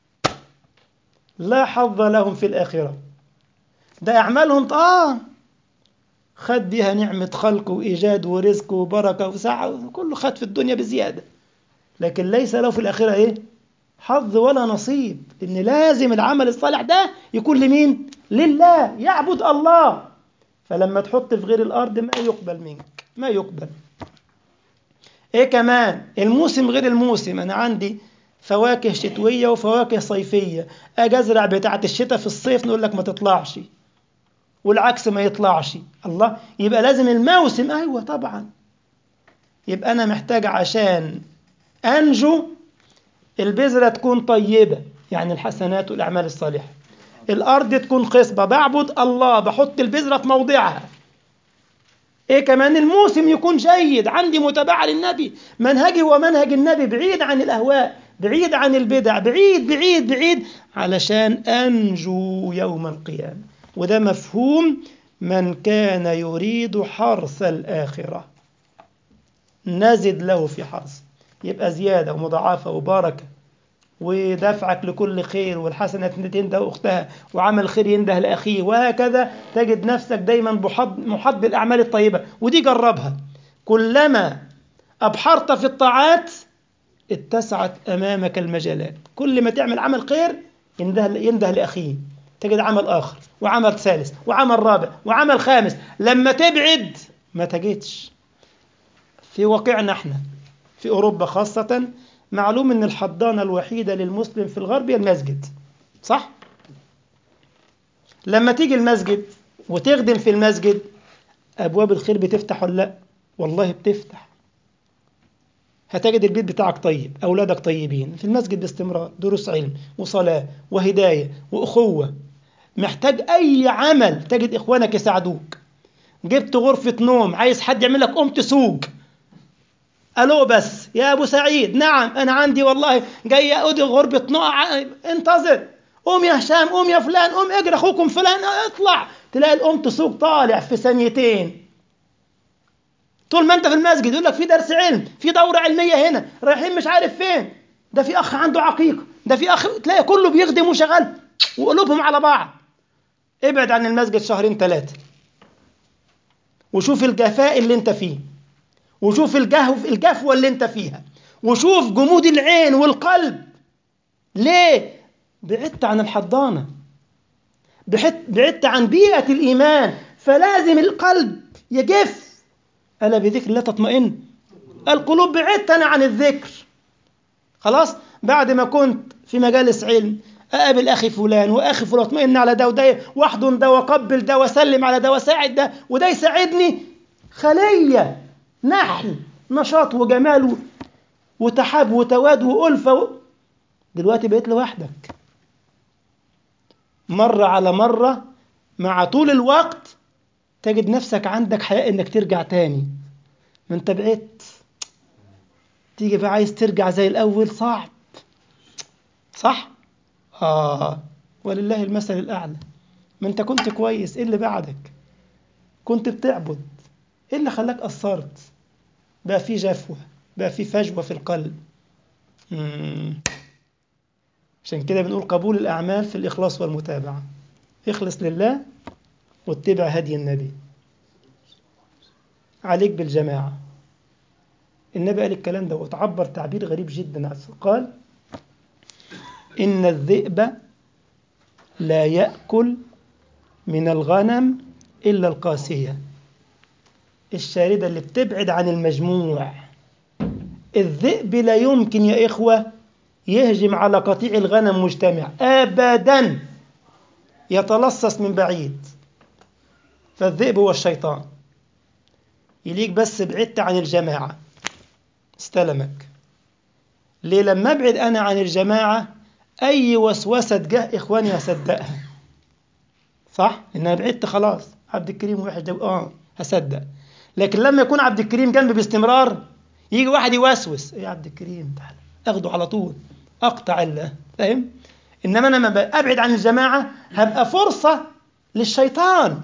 لا حظ لهم في الآخرة ده أعمالهم آه خد بها نعمة خلق وإيجاد ورزق وبركة وسعة كله خد في الدنيا بزيادة لكن ليس له في الآخرة إيه حظ ولا نصيب لأن لازم العمل الصالح ده يكون لمين لله يعبد الله فلما تحط في غير الأرض ما يقبل منك ما يقبل ايه كمان الموسم غير الموسم انا عندي فواكه شتوية وفواكه صيفية اجي ازرع بتاعة الشتاء في الصيف نقول لك ما تطلعش والعكس ما يطلعش الله يبقى لازم الموسم ايوه طبعا يبقى انا محتاج عشان انجو البذرة تكون طيبة يعني الحسنات والأعمال الصالحة الأرض تكون خصبة بعبد الله بحط البذرة في موضعها إيه كمان الموسم يكون جيد عندي متابعة للنبي منهجي هو منهج النبي بعيد عن الأهواء بعيد عن البدع بعيد بعيد بعيد علشان أنجو يوم القيامة وده مفهوم من كان يريد حرث الآخرة نزد له في حرث يبقى زيادة ومضاعفة وبركة ودفعك لكل خير والحسنة تنده أختها وعمل خير ينده لأخيه وهكذا تجد نفسك دايما محب بالأعمال الطيبة ودي جربها كلما أبحرت في الطاعات اتسعت أمامك المجالات كل ما تعمل عمل خير ينده, ينده لأخيه تجد عمل آخر وعمل ثالث وعمل رابع وعمل خامس لما تبعد ما تجدش في واقعنا احنا في أوروبا خاصة معلوم أن الحضانة الوحيدة للمسلم في الغرب هي المسجد صح؟ لما تيجي المسجد وتخدم في المسجد أبواب الخير بتفتح ولا لا؟ والله بتفتح هتجد البيت بتاعك طيب أولادك طيبين في المسجد باستمرار دروس علم وصلاة وهداية وأخوة محتاج أي عمل تجد إخوانك يساعدوك جبت غرفة نوم عايز حد يعمل لك قمت سوق الو بس يا ابو سعيد نعم انا عندي والله جاي اودي غربة نوع انتظر قوم يا هشام قوم يا فلان قوم اجري اخوكم فلان اطلع تلاقي الام تسوق طالع في ثانيتين طول ما انت في المسجد يقول لك في درس علم في دورة علمية هنا رايحين مش عارف فين ده في اخ عنده عقيقة ده في اخ تلاقي كله بيخدم وشغال وقلوبهم على بعض ابعد عن المسجد شهرين ثلاثة وشوف الجفاء اللي انت فيه وشوف الجهف الجفوة اللي انت فيها وشوف جمود العين والقلب ليه بعدت عن الحضانة بعدت عن بيئة الإيمان فلازم القلب يجف ألا بذكر الله تطمئن القلوب بعدت أنا عن الذكر خلاص بعد ما كنت في مجالس علم أقابل أخي فلان وأخي فلان اطمئن على ده وده واحضن ده وقبل ده وسلم على ده وساعد ده وده يساعدني خلية نحل نشاط وجمال وتحاب وتواد وألفة دلوقتي بقيت لوحدك مرة على مرة مع طول الوقت تجد نفسك عندك حياء انك ترجع تاني ما انت بعدت تيجي بقى عايز ترجع زي الاول صعب صح اه ولله المثل الاعلى ما انت كنت كويس ايه اللي بعدك كنت بتعبد ايه اللي خلاك قصرت بقى في جفوة بقى في فجوة في القلب مم. عشان كده بنقول قبول الأعمال في الإخلاص والمتابعة اخلص لله واتبع هدي النبي عليك بالجماعة النبي قال الكلام ده وتعبر تعبير غريب جدا قال إن الذئب لا يأكل من الغنم إلا القاسية الشاردة اللي بتبعد عن المجموع الذئب لا يمكن يا إخوة يهجم على قطيع الغنم مجتمع أبدا يتلصص من بعيد فالذئب هو الشيطان يليك بس بعدت عن الجماعة استلمك ليه لما ابعد أنا عن الجماعة أي وسوسة جه إخواني هصدقها صح؟ إن بعدت خلاص عبد الكريم وحش ده آه هصدق لكن لما يكون عبد الكريم جنبي باستمرار يجي واحد يوسوس ايه يا عبد الكريم تعالى اخده على طول اقطع الله فاهم انما انا لما ابعد عن الجماعه هبقى فرصه للشيطان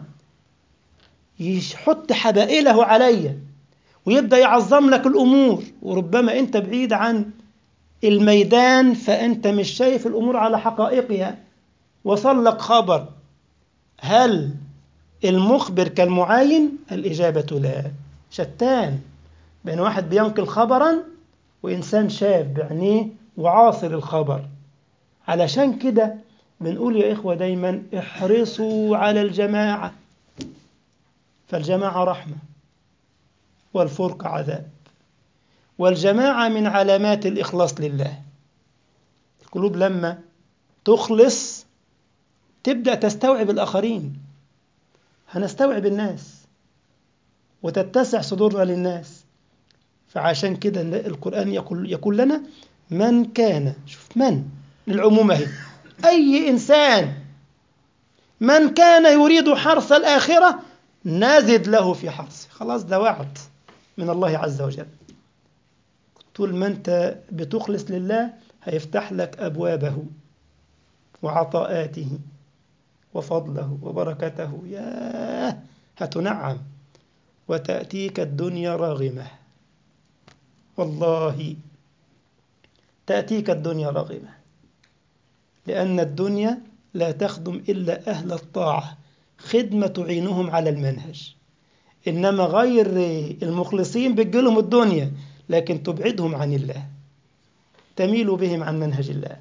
يحط حبائله عليا ويبدا يعظم لك الامور وربما انت بعيد عن الميدان فانت مش شايف الامور على حقائقها وصل لك خبر هل المخبر كالمعاين الإجابة لا شتان بين واحد بينقل خبرا وإنسان شاف بعينيه وعاصر الخبر علشان كده بنقول يا إخوة دايما احرصوا على الجماعة فالجماعة رحمة والفرق عذاب والجماعة من علامات الإخلاص لله القلوب لما تخلص تبدأ تستوعب الآخرين هنستوعب الناس وتتسع صدورنا للناس فعشان كده القرآن يقول, يقول لنا من كان شوف من للعموم اهي أي إنسان من كان يريد حرث الآخرة نزد له في حرثه خلاص ده وعد من الله عز وجل طول ما أنت بتخلص لله هيفتح لك أبوابه وعطاءاته وفضله وبركته ياه هتنعم وتأتيك الدنيا راغمة والله تأتيك الدنيا راغمة لأن الدنيا لا تخدم إلا أهل الطاعة خدمة تعينهم على المنهج إنما غير المخلصين بتجيلهم الدنيا لكن تبعدهم عن الله تميل بهم عن منهج الله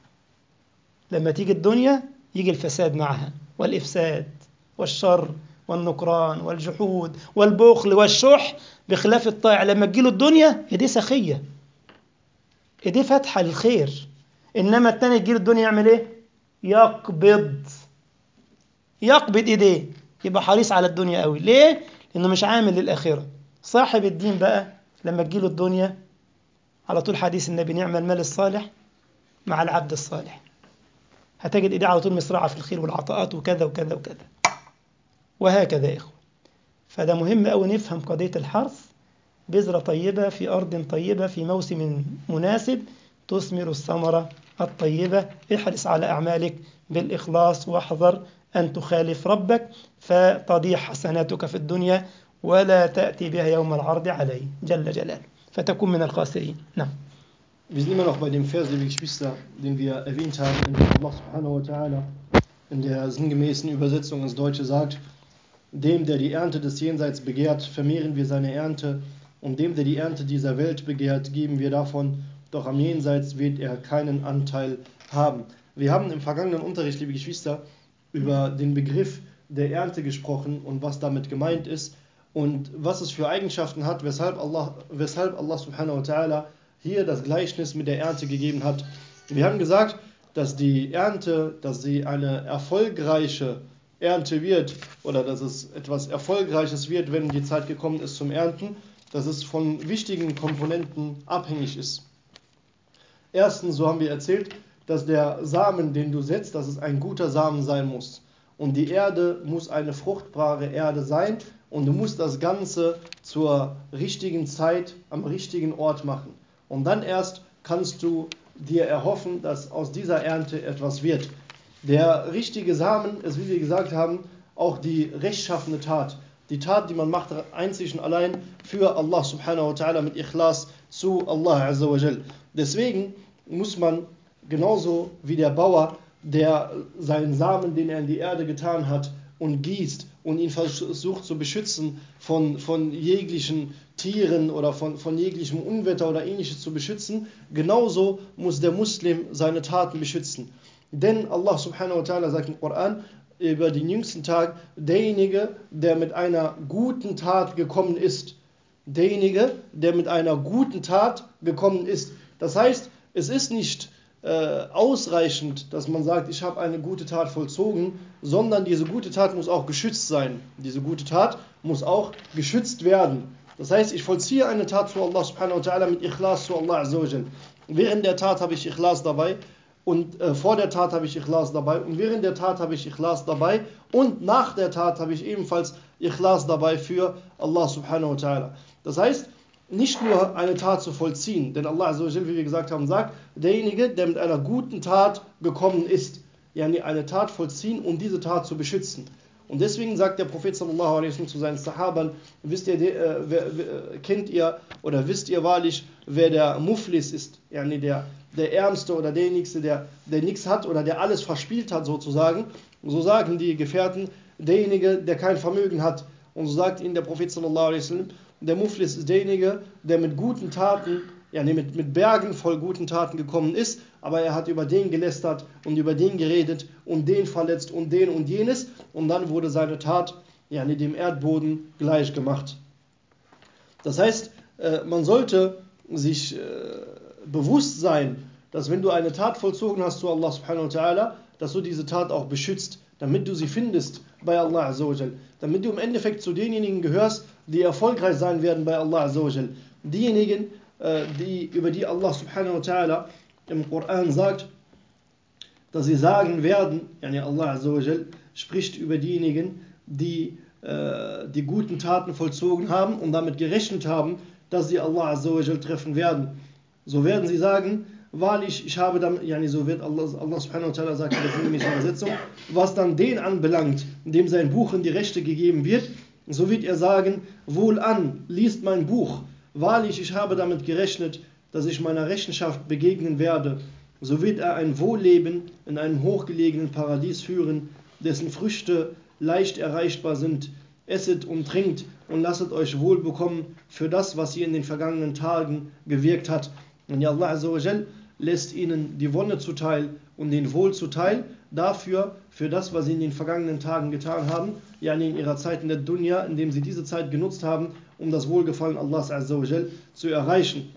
لما تيجي الدنيا يجي الفساد معها والإفساد والشر والنكران والجحود والبخل والشح بخلاف الطائع لما تجيله الدنيا ايديه سخية ايديه فاتحة للخير إنما التاني تجيله الدنيا يعمل ايه يقبض يقبض ايديه يبقى حريص على الدنيا قوي ليه لانه مش عامل للاخره صاحب الدين بقى لما تجيله الدنيا على طول حديث النبي نعم المال الصالح مع العبد الصالح هتجد ايديه على طول مسرعه في الخير والعطاءات وكذا وكذا وكذا وهكذا يا اخوه فده مهم قوي نفهم قضيه الحرث بذره طيبه في ارض طيبه في موسم مناسب تثمر الثمره الطيبه احرص على اعمالك بالاخلاص واحذر أن تخالف ربك فتضيع حسناتك في الدنيا ولا تأتي بها يوم العرض عليه جل جلاله فتكون من الخاسرين نعم Wir sind immer noch bei dem Vers, liebe Geschwister, den wir erwähnt haben, in dem Allah subhanahu wa ta'ala in der sinngemäßen Übersetzung ins Deutsche sagt, dem, der die Ernte des Jenseits begehrt, vermehren wir seine Ernte, und dem, der die Ernte dieser Welt begehrt, geben wir davon, doch am Jenseits wird er keinen Anteil haben. Wir haben im vergangenen Unterricht, liebe Geschwister, über den Begriff der Ernte gesprochen und was damit gemeint ist und was es für Eigenschaften hat, weshalb Allah, weshalb Allah subhanahu wa ta'ala hier das Gleichnis mit der Ernte gegeben hat. Wir haben gesagt, dass die Ernte, dass sie eine erfolgreiche Ernte wird oder dass es etwas Erfolgreiches wird, wenn die Zeit gekommen ist zum Ernten, dass es von wichtigen Komponenten abhängig ist. Erstens, so haben wir erzählt, dass der Samen, den du setzt, dass es ein guter Samen sein muss. Und die Erde muss eine fruchtbare Erde sein und du musst das Ganze zur richtigen Zeit am richtigen Ort machen. Und dann erst kannst du dir erhoffen, dass aus dieser Ernte etwas wird. Der richtige Samen ist, wie wir gesagt haben, auch die rechtschaffene Tat. Die Tat, die man macht, einzig und allein für Allah subhanahu wa ta'ala mit Ikhlas zu Allah azza wa jal. Deswegen muss man genauso wie der Bauer, der seinen Samen, den er in die Erde getan hat, und gießt und ihn versucht zu beschützen von, von jeglichen Tieren oder von, von jeglichem Unwetter oder ähnliches zu beschützen, genauso muss der Muslim seine Taten beschützen. Denn Allah subhanahu wa ta'ala sagt im Koran über den jüngsten Tag, derjenige, der mit einer guten Tat gekommen ist, derjenige, der mit einer guten Tat gekommen ist. Das heißt, es ist nicht äh, ausreichend, dass man sagt, ich habe eine gute Tat vollzogen, sondern diese gute Tat muss auch geschützt sein. Diese gute Tat muss auch geschützt werden. Das heißt, ich vollziehe eine Tat zu Allah subhanahu wa ta'ala mit Ikhlas zu Allah azawajal. Während der Tat habe ich Ikhlas dabei und äh, vor der Tat habe ich Ikhlas dabei und während der Tat habe ich Ikhlas dabei und nach der Tat habe ich ebenfalls Ikhlas dabei für Allah subhanahu wa ta'ala. Das heißt, nicht nur eine Tat zu vollziehen, denn Allah, wie wir gesagt haben, sagt, derjenige, der mit einer guten Tat gekommen ist, yani eine Tat vollziehen, um diese Tat zu beschützen. Und deswegen sagt der Prophet sallallahu alaihi wasallam zu seinen Sahabern, wisst ihr, äh, wer, wer, kennt ihr oder wisst ihr wahrlich, wer der Muflis ist, yani der, der Ärmste oder derjenige, der, der nichts hat oder der alles verspielt hat sozusagen. So sagen die Gefährten, derjenige, der kein Vermögen hat. Und so sagt ihnen der Prophet sallallahu alaihi wasallam, der Muflis ist derjenige, der mit guten Taten, ja, nee, mit, mit Bergen voll guten Taten gekommen ist, aber er hat über den gelästert und über den geredet und den verletzt und den und jenes und dann wurde seine Tat ja, nee, dem Erdboden gleich gemacht. Das heißt, äh, man sollte sich äh, bewusst sein, dass wenn du eine Tat vollzogen hast zu Allah subhanahu wa ta'ala, dass du diese Tat auch beschützt, damit du sie findest bei Allah azawajal, damit du im Endeffekt zu denjenigen gehörst, die erfolgreich sein werden bei Allah azawajal. Diejenigen, äh, die, über die Allah subhanahu wa ta'ala im Koran sagt, dass sie sagen werden, yani Allah azawajal spricht über diejenigen, die äh, die guten Taten vollzogen haben und damit gerechnet haben, dass sie Allah azawajal treffen werden. So werden sie sagen, wahrlich, ich habe dann, yani so wird Allah, Allah subhanahu wa ta'ala sagt in der sinnlichen Übersetzung, was dann den anbelangt, dem sein Buch in die Rechte gegeben wird, so wird er sagen, wohlan, liest mein Buch, wahrlich, ich habe damit gerechnet, dass ich meiner Rechenschaft begegnen werde. So wird er ein Wohlleben in einem hochgelegenen Paradies führen, dessen Früchte leicht erreichbar sind. Esset und trinkt und lasset euch wohl bekommen für das, was ihr in den vergangenen Tagen gewirkt hat. Und ja, Allah Azzawajal lässt ihnen die Wonne zuteil und den Wohl zuteil dafür, für das, was sie in den vergangenen Tagen getan haben, ja in ihrer Zeit in der Dunya, indem sie diese Zeit genutzt haben, um das Wohlgefallen Allahs Azzawajal zu erreichen.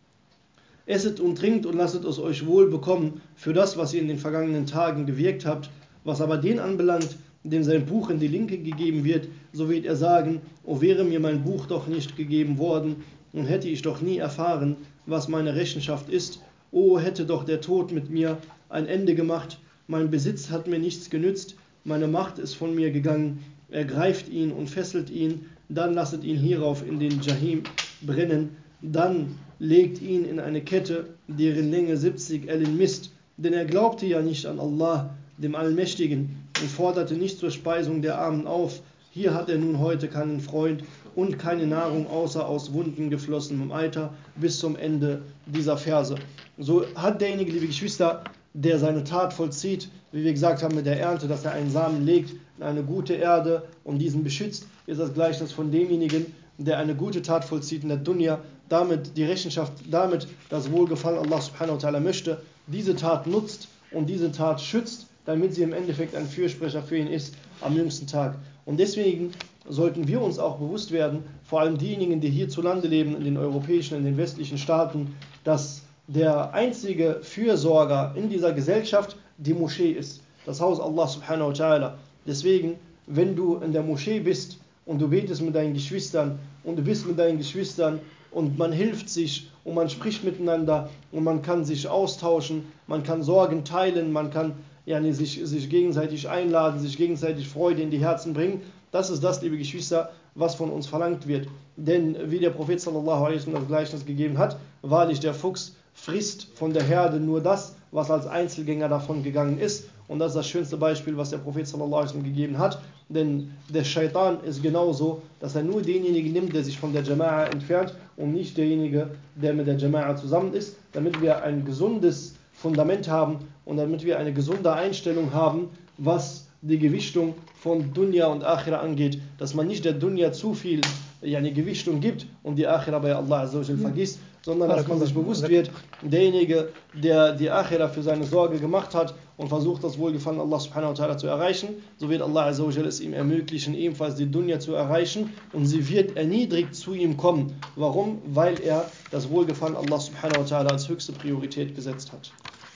Esset und trinkt und lasset es euch wohl bekommen für das, was ihr in den vergangenen Tagen gewirkt habt. Was aber den anbelangt, dem sein Buch in die Linke gegeben wird, so wird er sagen, o wäre mir mein Buch doch nicht gegeben worden, und hätte ich doch nie erfahren, was meine Rechenschaft ist, o hätte doch der Tod mit mir ein Ende gemacht, mein Besitz hat mir nichts genützt, meine Macht ist von mir gegangen, ergreift ihn und fesselt ihn, dann lasset ihn hierauf in den Jahim brennen, dann legt ihn in eine Kette, deren Länge 70 Ellen misst, denn er glaubte ja nicht an Allah, dem Allmächtigen, und forderte nicht zur Speisung der Armen auf. Hier hat er nun heute keinen Freund und keine Nahrung außer aus Wunden geflossenem Eiter bis zum Ende dieser Verse. So hat derjenige, liebe Geschwister, der seine Tat vollzieht, wie wir gesagt haben mit der Ernte, dass er einen Samen legt in eine gute Erde und diesen beschützt, ist das Gleichnis von demjenigen, der eine gute Tat vollzieht in der Dunya, damit die Rechenschaft, damit das Wohlgefallen Allah subhanahu wa ta'ala möchte, diese Tat nutzt und diese Tat schützt, damit sie im Endeffekt ein Fürsprecher für ihn ist am jüngsten Tag. Und deswegen sollten wir uns auch bewusst werden, vor allem diejenigen, die hierzulande leben, in den europäischen, in den westlichen Staaten, dass der einzige Fürsorger in dieser Gesellschaft die Moschee ist, das Haus Allah subhanahu wa ta'ala. Deswegen, wenn du in der Moschee bist und du betest mit deinen Geschwistern und du bist mit deinen Geschwistern und man hilft sich und man spricht miteinander und man kann sich austauschen, man kann Sorgen teilen, man kann yani sich, sich gegenseitig einladen, sich gegenseitig Freude in die Herzen bringen. Das ist das, liebe Geschwister, was von uns verlangt wird. Denn wie der Prophet sallallahu alaihi wasallam das Gleichnis gegeben hat, wahrlich der Fuchs frisst von der Herde nur das, was als Einzelgänger davon gegangen ist. Und das ist das schönste Beispiel, was der Prophet sallallahu alaihi wasallam gegeben hat. Denn der Shaitan ist genauso, dass er nur denjenigen nimmt, der sich von der Jama'a entfernt und nicht derjenige, der mit der Jama'a zusammen ist, damit wir ein gesundes Fundament haben und damit wir eine gesunde Einstellung haben, was die Gewichtung von Dunya und Akhira angeht, dass man nicht der Dunya zu viel yani, Gewichtung gibt und die Akhira bei Allah Azzawajal vergisst, sondern dass man sich bewusst wird, derjenige, der die Akhira für seine Sorge gemacht hat und versucht, das Wohlgefallen Allah subhanahu wa ta'ala zu erreichen, so wird Allah Azzawajal es ihm ermöglichen, ebenfalls die Dunya zu erreichen und sie wird erniedrigt zu ihm kommen. Warum? Weil er das Wohlgefallen Allah subhanahu wa ta'ala als höchste Priorität gesetzt hat.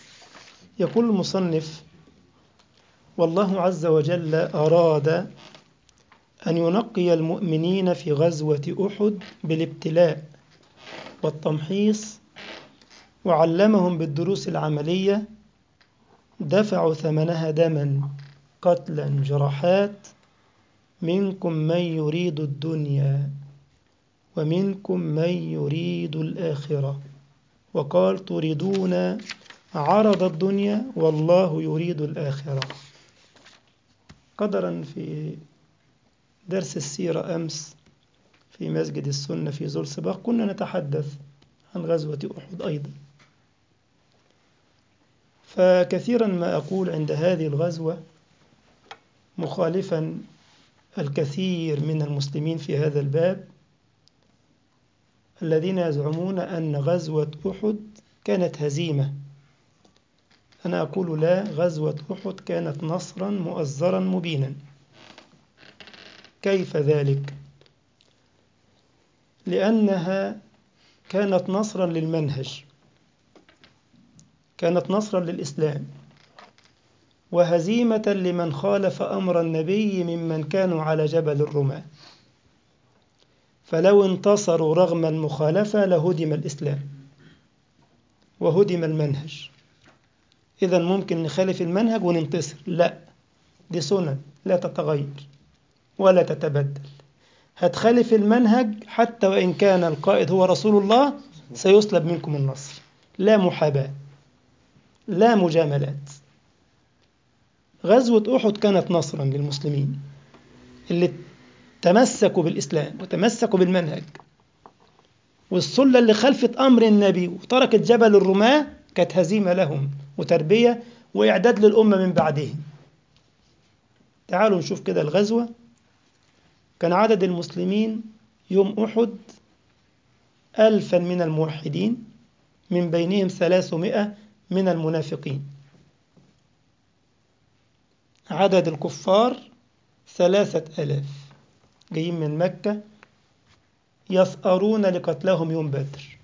يقول المصنف والله عز وجل أراد أن ينقي المؤمنين في غزوة أحد بالابتلاء والتمحيص وعلمهم بالدروس العملية دفعوا ثمنها دما قتلا جراحات منكم من يريد الدنيا ومنكم من يريد الآخرة وقال تريدون عرض الدنيا والله يريد الآخرة قدرا في درس السيرة أمس في مسجد السنة في زول سباق كنا نتحدث عن غزوة أحد أيضا فكثيرا ما أقول عند هذه الغزوة مخالفا الكثير من المسلمين في هذا الباب الذين يزعمون أن غزوة أحد كانت هزيمة أنا أقول لا غزوة أحد كانت نصرا مؤزرا مبينا كيف ذلك؟ لأنها كانت نصرا للمنهج كانت نصرا للإسلام وهزيمة لمن خالف أمر النبي ممن كانوا على جبل الرماة فلو انتصروا رغم المخالفة لهدم الإسلام وهدم المنهج إذا ممكن نخالف المنهج وننتصر لا دي سنن لا تتغير ولا تتبدل هتخالف المنهج حتى وإن كان القائد هو رسول الله سيسلب منكم النصر لا محاباة لا مجاملات غزوة أحد كانت نصرا للمسلمين اللي تمسكوا بالإسلام وتمسكوا بالمنهج والسلة اللي خلفت أمر النبي وتركت جبل الرماة كانت هزيمة لهم وتربية وإعداد للأمة من بعدهم تعالوا نشوف كده الغزوة كان عدد المسلمين يوم أحد ألفا من الموحدين من بينهم ثلاثمائة من المنافقين عدد الكفار ثلاثة ألاف جايين من مكة يثأرون لقتلهم يوم بدر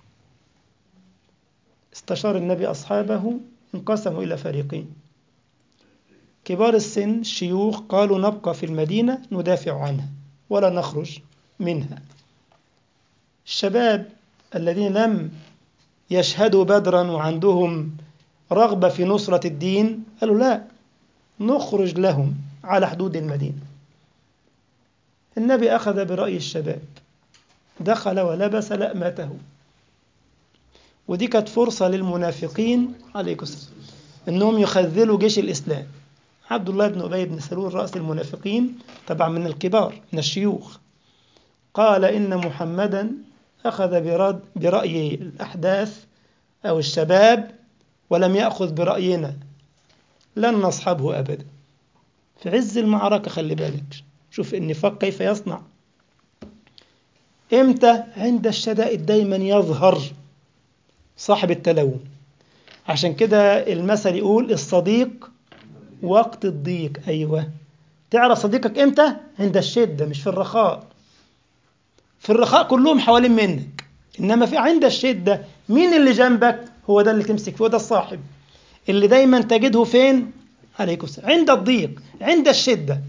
استشار النبي أصحابه انقسموا إلى فريقين كبار السن الشيوخ قالوا نبقى في المدينة ندافع عنها ولا نخرج منها الشباب الذين لم يشهدوا بدرا وعندهم رغبة في نصرة الدين قالوا لا نخرج لهم على حدود المدينة النبي أخذ برأي الشباب دخل ولبس لأمته ودي كانت فرصة للمنافقين عليكم السلام أنهم يخذلوا جيش الإسلام عبد الله بن أبي بن سلول رأس المنافقين طبعا من الكبار من الشيوخ قال إن محمدا أخذ برد برأي الأحداث أو الشباب ولم يأخذ برأينا لن نصحبه أبدا في عز المعركة خلي بالك شوف النفاق كيف يصنع إمتى عند الشدائد دايما يظهر صاحب التلون عشان كده المثل يقول الصديق وقت الضيق أيوة تعرف صديقك إمتى عند الشدة مش في الرخاء في الرخاء كلهم حوالين منك إنما في عند الشدة مين اللي جنبك هو ده اللي تمسك فيه هو ده الصاحب اللي دايما تجده فين عليكم السلام عند الضيق عند الشدة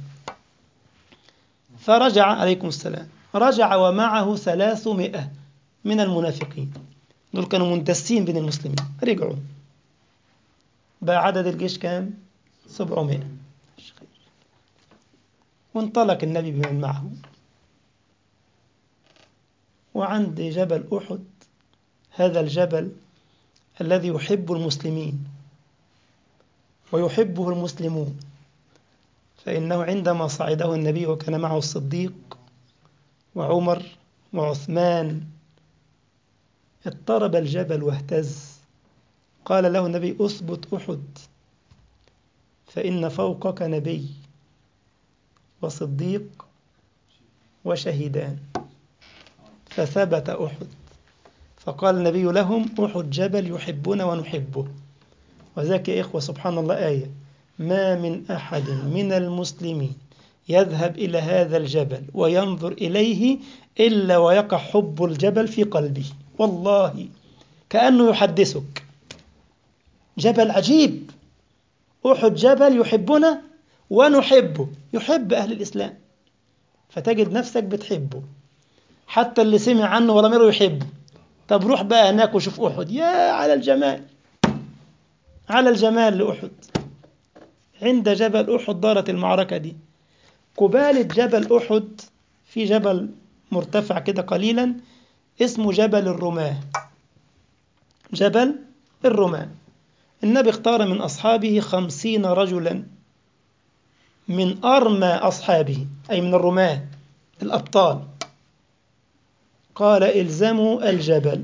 فرجع عليكم السلام رجع ومعه ثلاثمائة من المنافقين دول كانوا مندسين بين المسلمين رجعوا بقى عدد الجيش كام سبعمائة وانطلق النبي بمن معه وعند جبل أحد هذا الجبل الذي يحب المسلمين ويحبه المسلمون فإنه عندما صعده النبي وكان معه الصديق وعمر وعثمان اضطرب الجبل واهتز قال له النبي أثبت أحد فإن فوقك نبي وصديق وشهيدان فثبت أحد فقال النبي لهم أحد جبل يحبنا ونحبه وذاك يا إخوة سبحان الله آية ما من أحد من المسلمين يذهب إلى هذا الجبل وينظر إليه إلا ويقع حب الجبل في قلبه والله كأنه يحدثك جبل عجيب أحد جبل يحبنا ونحبه يحب أهل الإسلام فتجد نفسك بتحبه حتى اللي سمع عنه ولا مره يحبه طب روح بقى هناك وشوف أحد يا على الجمال على الجمال لأحد عند جبل أحد دارت المعركة دي قبالة جبل أحد في جبل مرتفع كده قليلا اسمه جبل الرماة جبل الرماة النبي اختار من أصحابه خمسين رجلا من أرمى أصحابه أي من الرماة الأبطال قال الزموا الجبل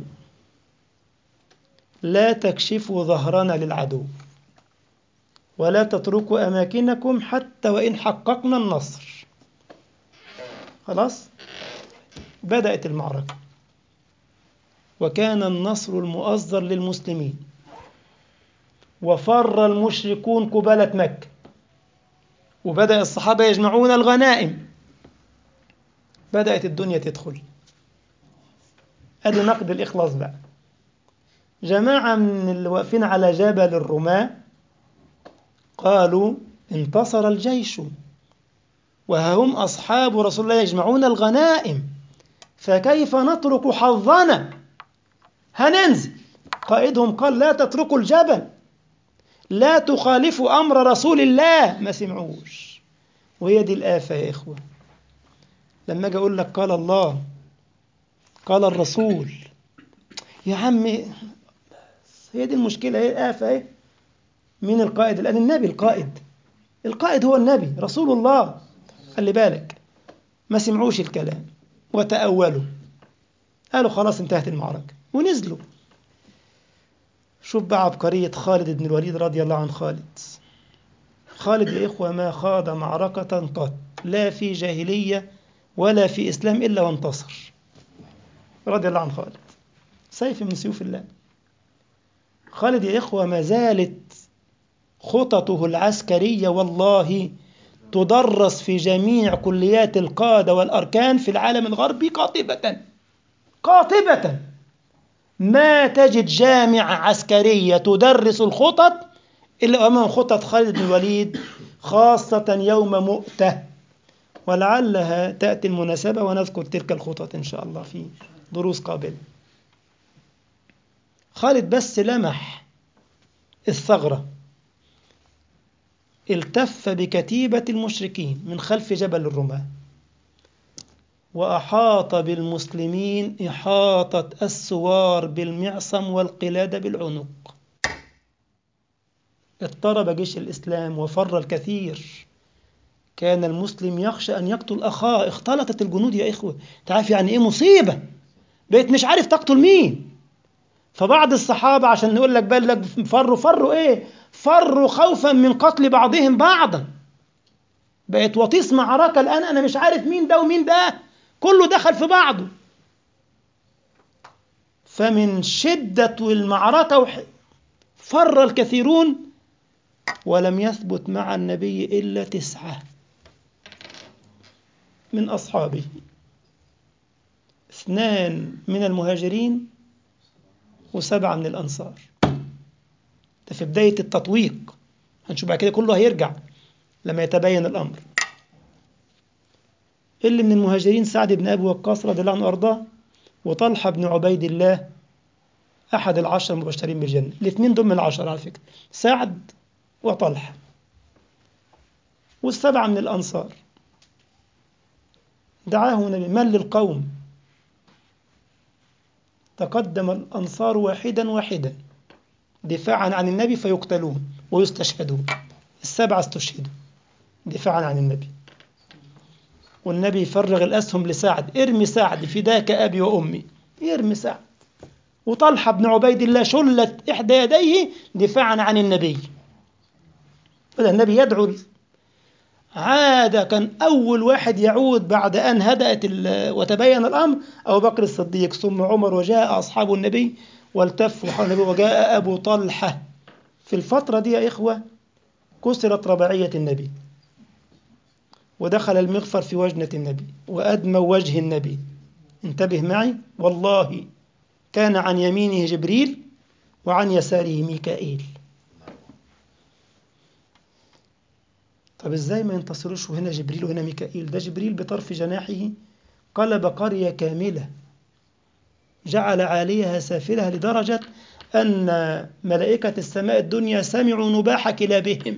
لا تكشفوا ظهرنا للعدو ولا تتركوا أماكنكم حتى وإن حققنا النصر خلاص بدأت المعركة وكان النصر المؤزر للمسلمين وفر المشركون قبالة مكة وبدأ الصحابة يجمعون الغنائم بدأت الدنيا تدخل ادي نقد الاخلاص بقى جماعه من اللي واقفين على جبل الرماه قالوا انتصر الجيش وهم اصحاب رسول الله يجمعون الغنائم فكيف نترك حظنا هننزل قائدهم قال لا تتركوا الجبل لا تخالفوا امر رسول الله ما سمعوش وهي دي الافه يا اخوه لما اجي اقول لك قال الله قال الرسول يا عم هي دي المشكله هي الافه ايه مين القائد الان النبي القائد القائد هو النبي رسول الله خلي بالك ما سمعوش الكلام وتأولوا قالوا خلاص انتهت المعركة ونزلوا شوف بقى عبقرية خالد بن الوليد رضي الله عن خالد خالد يا إخوة ما خاض معركة قط لا في جاهلية ولا في إسلام إلا وانتصر رضي الله عن خالد سيف من سيوف الله خالد يا إخوة ما زالت خططه العسكرية والله تدرس في جميع كليات القادة والأركان في العالم الغربي قاطبة قاطبة ما تجد جامعة عسكرية تدرس الخطط إلا أمام خطط خالد بن الوليد خاصة يوم مؤتة ولعلها تأتي المناسبة ونذكر تلك الخطط إن شاء الله في دروس قابلة خالد بس لمح الثغرة التف بكتيبة المشركين من خلف جبل الرماة وأحاط بالمسلمين إحاطة السوار بالمعصم والقلادة بالعنق اضطرب جيش الإسلام وفر الكثير كان المسلم يخشى أن يقتل أخاه اختلطت الجنود يا إخوة تعرف يعني إيه مصيبة بقيت مش عارف تقتل مين فبعض الصحابة عشان نقول لك بلغ فروا فروا إيه فروا خوفا من قتل بعضهم بعضا بقت وطيس معركة الآن أنا مش عارف مين ده ومين ده كله دخل في بعضه فمن شدة المعركة فر الكثيرون ولم يثبت مع النبي إلا تسعة من أصحابه اثنان من المهاجرين وسبعة من الأنصار ده في بداية التطويق هنشوف بعد كده كله هيرجع لما يتبين الأمر اللي من المهاجرين سعد بن أبي وقاص رضي الله عنه وأرضاه وطلحة بن عبيد الله أحد العشر المبشرين بالجنة الاثنين دول من العشر على فكرة سعد وطلحة والسبعة من الأنصار دعاهم النبي من للقوم تقدم الأنصار واحدا واحدا دفاعا عن النبي فيقتلون ويستشهدون السبعة استشهدوا دفاعا عن النبي والنبي يفرغ الأسهم لسعد ارمي سعد فداك أبي وأمي يرمي سعد وطلحة بن عبيد الله شلت إحدى يديه دفاعا عن النبي بدأ النبي يدعو عاد كان أول واحد يعود بعد أن هدأت وتبين الأمر أبو بكر الصديق ثم عمر وجاء أصحاب النبي والتفوا حول النبي وجاء أبو طلحة في الفترة دي يا إخوة كسرت رباعية النبي ودخل المغفر في وجنة النبي وأدمى وجه النبي انتبه معي والله كان عن يمينه جبريل وعن يساره ميكائيل طب ازاي ما ينتصروش وهنا جبريل وهنا ميكائيل ده جبريل بطرف جناحه قلب قرية كاملة جعل عاليها سافلها لدرجة أن ملائكة السماء الدنيا سمعوا نباح كلابهم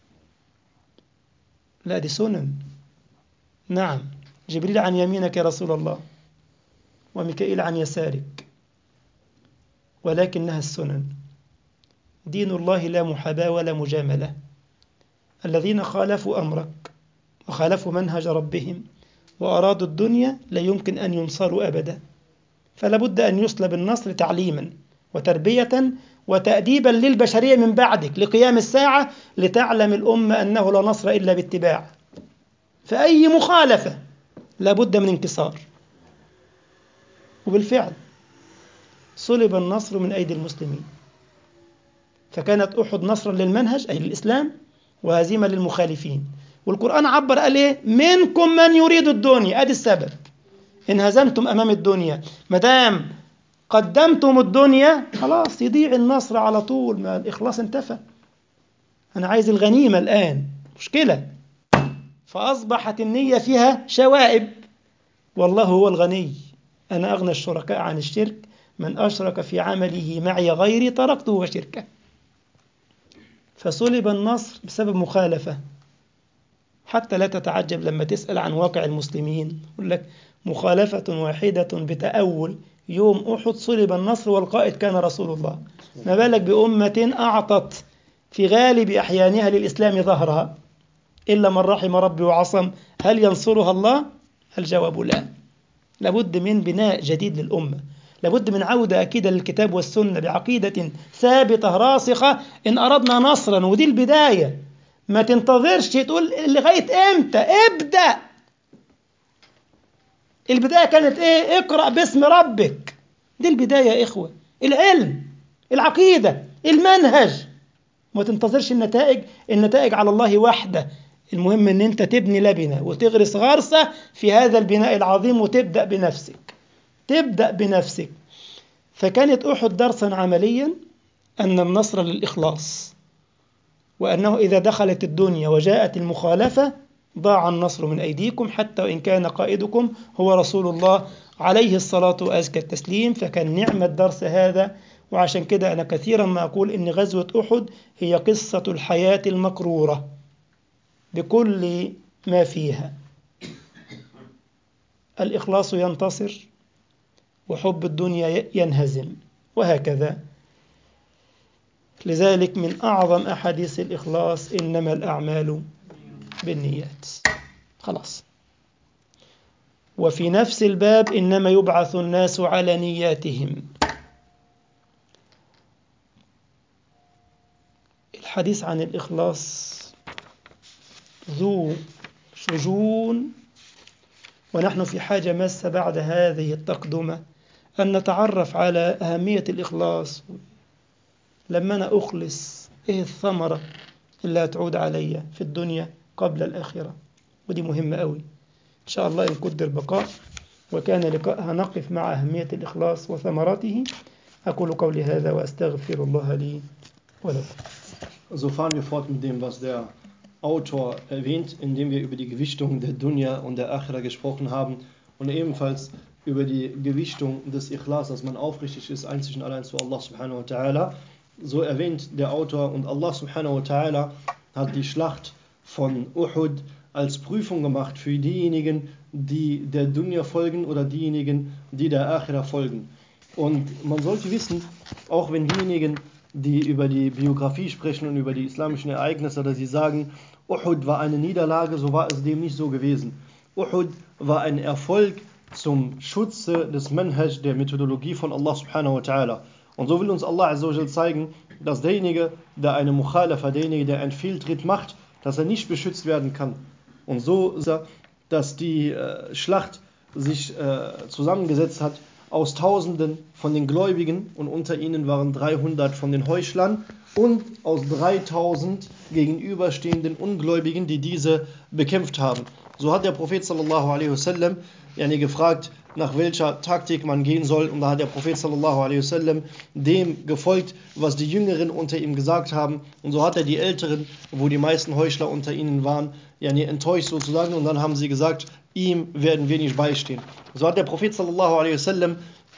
لا دي سنن نعم جبريل عن يمينك يا رسول الله وميكائيل عن يسارك ولكنها السنن دين الله لا محاباة ولا مجاملة الذين خالفوا أمرك وخالفوا منهج ربهم وأرادوا الدنيا لا يمكن أن ينصروا أبدا فلا بد أن يسلب النصر تعليما وتربية وتأديبا للبشرية من بعدك لقيام الساعة لتعلم الأمة أنه لا نصر إلا باتباع فأي مخالفة لا بد من انكسار وبالفعل صلب النصر من أيدي المسلمين فكانت أحد نصرا للمنهج أي للإسلام وهزيمة للمخالفين والقرآن عبر قال إيه منكم من يريد الدنيا أدي السبب إن هزمتم أمام الدنيا مدام قدمتم الدنيا خلاص يضيع النصر على طول ما الإخلاص انتفى أنا عايز الغنيمة الآن مشكلة فأصبحت النية فيها شوائب والله هو الغني أنا أغنى الشركاء عن الشرك من أشرك في عمله معي غيري تركته وشركه فسلب النصر بسبب مخالفة حتى لا تتعجب لما تسأل عن واقع المسلمين يقول لك مخالفة واحدة بتأول يوم أحد صلب النصر والقائد كان رسول الله ما بالك بأمة أعطت في غالب أحيانها للإسلام ظهرها إلا من رحم ربي وعصم هل ينصرها الله؟ الجواب لا لابد من بناء جديد للأمة لابد من عودة أكيدة للكتاب والسنة بعقيدة ثابتة راسخة إن أردنا نصرا ودي البداية ما تنتظرش تقول لغاية إمتى ابدأ البداية كانت إيه اقرأ باسم ربك دي البداية يا إخوة العلم العقيدة المنهج ما تنتظرش النتائج النتائج على الله وحده المهم ان انت تبني لبنة وتغرس غرسة في هذا البناء العظيم وتبدأ بنفسك تبدأ بنفسك فكانت أحد درسا عمليا أن النصر للإخلاص وأنه إذا دخلت الدنيا وجاءت المخالفة ضاع النصر من أيديكم حتى وإن كان قائدكم هو رسول الله عليه الصلاة وأزكى التسليم فكان نعم الدرس هذا وعشان كده أنا كثيرا ما أقول إن غزوة أحد هي قصة الحياة المكرورة بكل ما فيها الإخلاص ينتصر وحب الدنيا ينهزم وهكذا لذلك من أعظم أحاديث الإخلاص إنما الأعمال بالنيات خلاص وفي نفس الباب إنما يبعث الناس على نياتهم الحديث عن الإخلاص ذو شجون ونحن في حاجة ماسة بعد هذه التقدمة أن نتعرف على أهمية الإخلاص لما أنا أخلص إيه الثمرة اللي هتعود علي في الدنيا قبل الآخرة ودي مهمة قوي إن شاء الله إن قدر بقاء وكان لقاءها نقف مع أهمية الإخلاص وثمراته أقول قولي هذا وأستغفر الله لي ولكم So fahren wir fort mit dem, was der Autor erwähnt, indem wir über die Gewichtung der Dunya und der Akhira gesprochen haben und ebenfalls über die Gewichtung des Ikhlas, dass man aufrichtig ist, einzig und allein zu Allah subhanahu wa ta'ala. So erwähnt der Autor und Allah subhanahu wa ta'ala hat die Schlacht von Uhud als Prüfung gemacht für diejenigen, die der Dunya folgen oder diejenigen, die der Akhira folgen. Und man sollte wissen, auch wenn diejenigen, die über die Biografie sprechen und über die islamischen Ereignisse, dass sie sagen, Uhud war eine Niederlage, so war es dem nicht so gewesen. Uhud war ein Erfolg zum Schutze des Manhaj, der Methodologie von Allah subhanahu wa ta'ala. Und so will uns Allah azza zeigen, dass derjenige, der eine Mukhalafa, derjenige, der einen Fehltritt macht, dass er nicht beschützt werden kann. Und so ist er, dass die äh, Schlacht sich äh, zusammengesetzt hat aus Tausenden von den Gläubigen und unter ihnen waren 300 von den Heuchlern und aus 3000 gegenüberstehenden Ungläubigen, die diese bekämpft haben. So hat der Prophet sallallahu alaihi wasallam yani gefragt, nach welcher Taktik man gehen soll und da hat der Prophet sallallahu alaihi wasallam dem gefolgt, was die Jüngeren unter ihm gesagt haben und so hat er die Älteren, wo die meisten Heuchler unter ihnen waren, yani enttäuscht sozusagen und dann haben sie gesagt, ihm werden wir nicht beistehen. So hat der Prophet sallallahu alaihi wasallam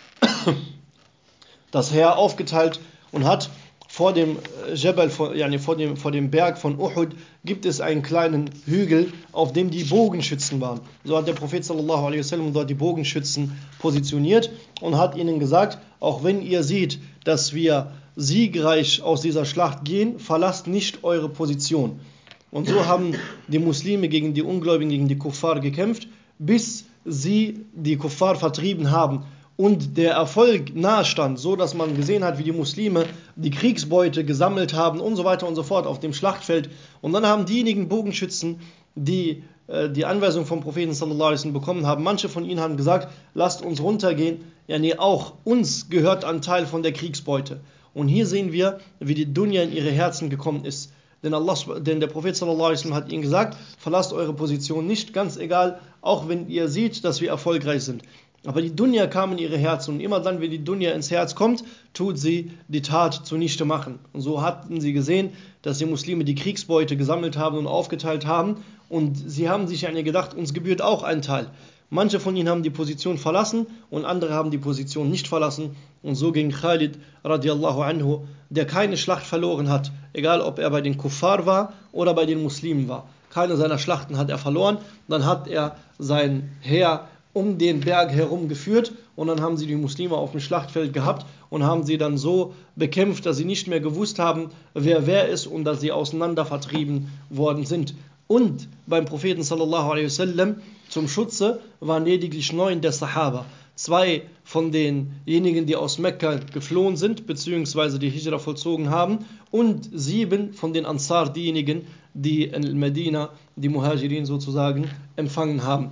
das Heer aufgeteilt und hat vor dem Jebel, vor, yani vor, dem, vor dem Berg von Uhud, gibt es einen kleinen Hügel, auf dem die Bogenschützen waren. So hat der Prophet sallallahu alaihi wasallam dort die Bogenschützen positioniert und hat ihnen gesagt, auch wenn ihr seht, dass wir siegreich aus dieser Schlacht gehen, verlasst nicht eure Position. Und so haben die Muslime gegen die Ungläubigen, gegen die Kuffar gekämpft, bis sie die Kuffar vertrieben haben und der Erfolg nahe stand, so dass man gesehen hat, wie die Muslime die Kriegsbeute gesammelt haben und so weiter und so fort auf dem Schlachtfeld. Und dann haben diejenigen Bogenschützen, die äh, die Anweisung vom Propheten sallallahu alaihi wasallam bekommen haben, manche von ihnen haben gesagt, lasst uns runtergehen. Ja, nee, auch uns gehört ein Teil von der Kriegsbeute. Und hier sehen wir, wie die Dunya in ihre Herzen gekommen ist. Denn, Allah, denn der Prophet sallallahu alaihi wasallam hat ihnen gesagt, verlasst eure Position nicht, ganz egal, auch wenn ihr seht, dass wir erfolgreich sind. Aber die Dunya kam in ihre Herzen und immer dann, wenn die Dunya ins Herz kommt, tut sie die Tat zunichte machen. Und so hatten sie gesehen, dass die Muslime die Kriegsbeute gesammelt haben und aufgeteilt haben und sie haben sich an ihr gedacht, uns gebührt auch ein Teil. Manche von ihnen haben die Position verlassen und andere haben die Position nicht verlassen. Und so ging Khalid radiallahu anhu, der keine Schlacht verloren hat, egal ob er bei den Kuffar war oder bei den Muslimen war. Keine seiner Schlachten hat er verloren. Dann hat er sein Heer um den Berg herum geführt und dann haben sie die Muslime auf dem Schlachtfeld gehabt und haben sie dann so bekämpft, dass sie nicht mehr gewusst haben, wer wer ist und dass sie auseinander vertrieben worden sind. Und beim Propheten sallallahu alaihi wasallam zum Schutze waren lediglich neun der Sahaba. Zwei von denjenigen, die aus Mekka geflohen sind, beziehungsweise die Hijra vollzogen haben, und sieben von den Ansar, diejenigen, die in Medina, die Muhajirin sozusagen, empfangen haben.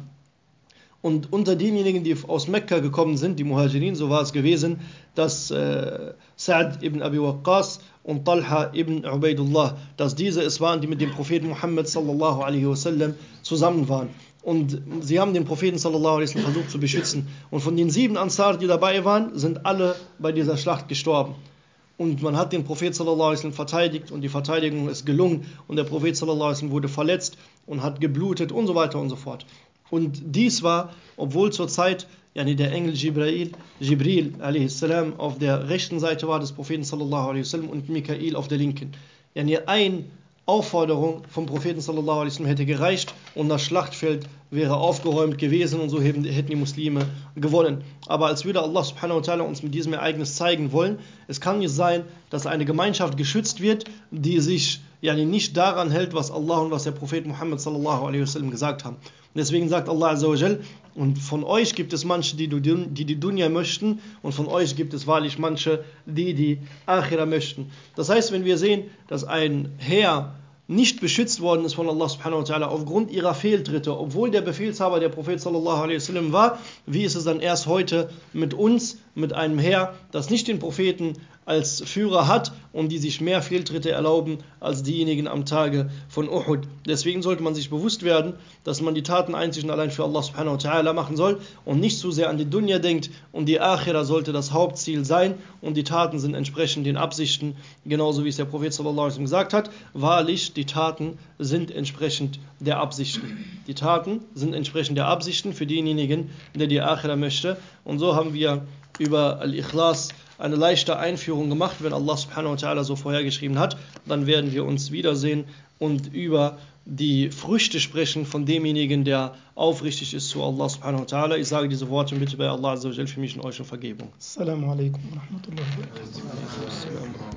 Und unter denjenigen, die aus Mekka gekommen sind, die Muhajirin, so war es gewesen, dass äh, Sa'd ibn Abi Waqqas und Talha ibn Ubaidullah, dass diese es waren, die mit dem Propheten Muhammad sallallahu alaihi wasallam zusammen waren. Und sie haben den Propheten sallallahu alaihi wasallam versucht zu beschützen. Und von den sieben Ansar, die dabei waren, sind alle bei dieser Schlacht gestorben. Und man hat den Prophet sallallahu alaihi wasallam verteidigt und die Verteidigung ist gelungen und der Prophet sallallahu alaihi wasallam wurde verletzt und hat geblutet und so weiter und so fort. Und dies war, obwohl zur Zeit yani der Engel Jibril, Jibril a.s. auf der rechten Seite war des Propheten sallallahu alaihi wasallam und Mikael auf der linken. Yani ein Aufforderung vom Propheten sallallahu alaihi wasallam hätte gereicht und das Schlachtfeld wäre aufgeräumt gewesen und so hätten die Muslime gewonnen. Aber als würde Allah subhanahu wa ta'ala uns mit diesem Ereignis zeigen wollen, es kann nicht sein, dass eine Gemeinschaft geschützt wird, die sich yani nicht daran hält, was Allah und was der Prophet Muhammad sallallahu alaihi wasallam gesagt haben. Und deswegen sagt Allah Azza wa Jal, und von euch gibt es manche, die die, die Dunya möchten, und von euch gibt es wahrlich manche, die die Akhira möchten. Das heißt, wenn wir sehen, dass ein Heer nicht beschützt worden ist von Allah subhanahu wa ta'ala aufgrund ihrer Fehltritte, obwohl der Befehlshaber der Prophet sallallahu alaihi wasallam war, wie ist es dann erst heute mit uns, mit einem Heer, das nicht den Propheten als Führer hat und die sich mehr Fehltritte erlauben als diejenigen am Tage von Uhud. Deswegen sollte man sich bewusst werden, dass man die Taten einzig und allein für Allah subhanahu wa ta'ala machen soll und nicht zu sehr an die Dunya denkt und die Akhira sollte das Hauptziel sein und die Taten sind entsprechend den Absichten, genauso wie es der Prophet sallallahu alaihi wasallam gesagt hat, wahrlich die Taten sind entsprechend der Absichten. Die Taten sind entsprechend der Absichten für denjenigen, der die Akhira möchte und so haben wir über Al-Ikhlas eine leichte Einführung gemacht, wenn Allah subhanahu wa ta'ala so vorhergeschrieben hat, dann werden wir uns wiedersehen und über die Früchte sprechen von demjenigen, der aufrichtig ist zu Allah subhanahu wa ta'ala. Ich sage diese Worte bitte bei Allah azza wa für mich und euch um Vergebung. Assalamu alaikum wa rahmatullahi wa barakatuh.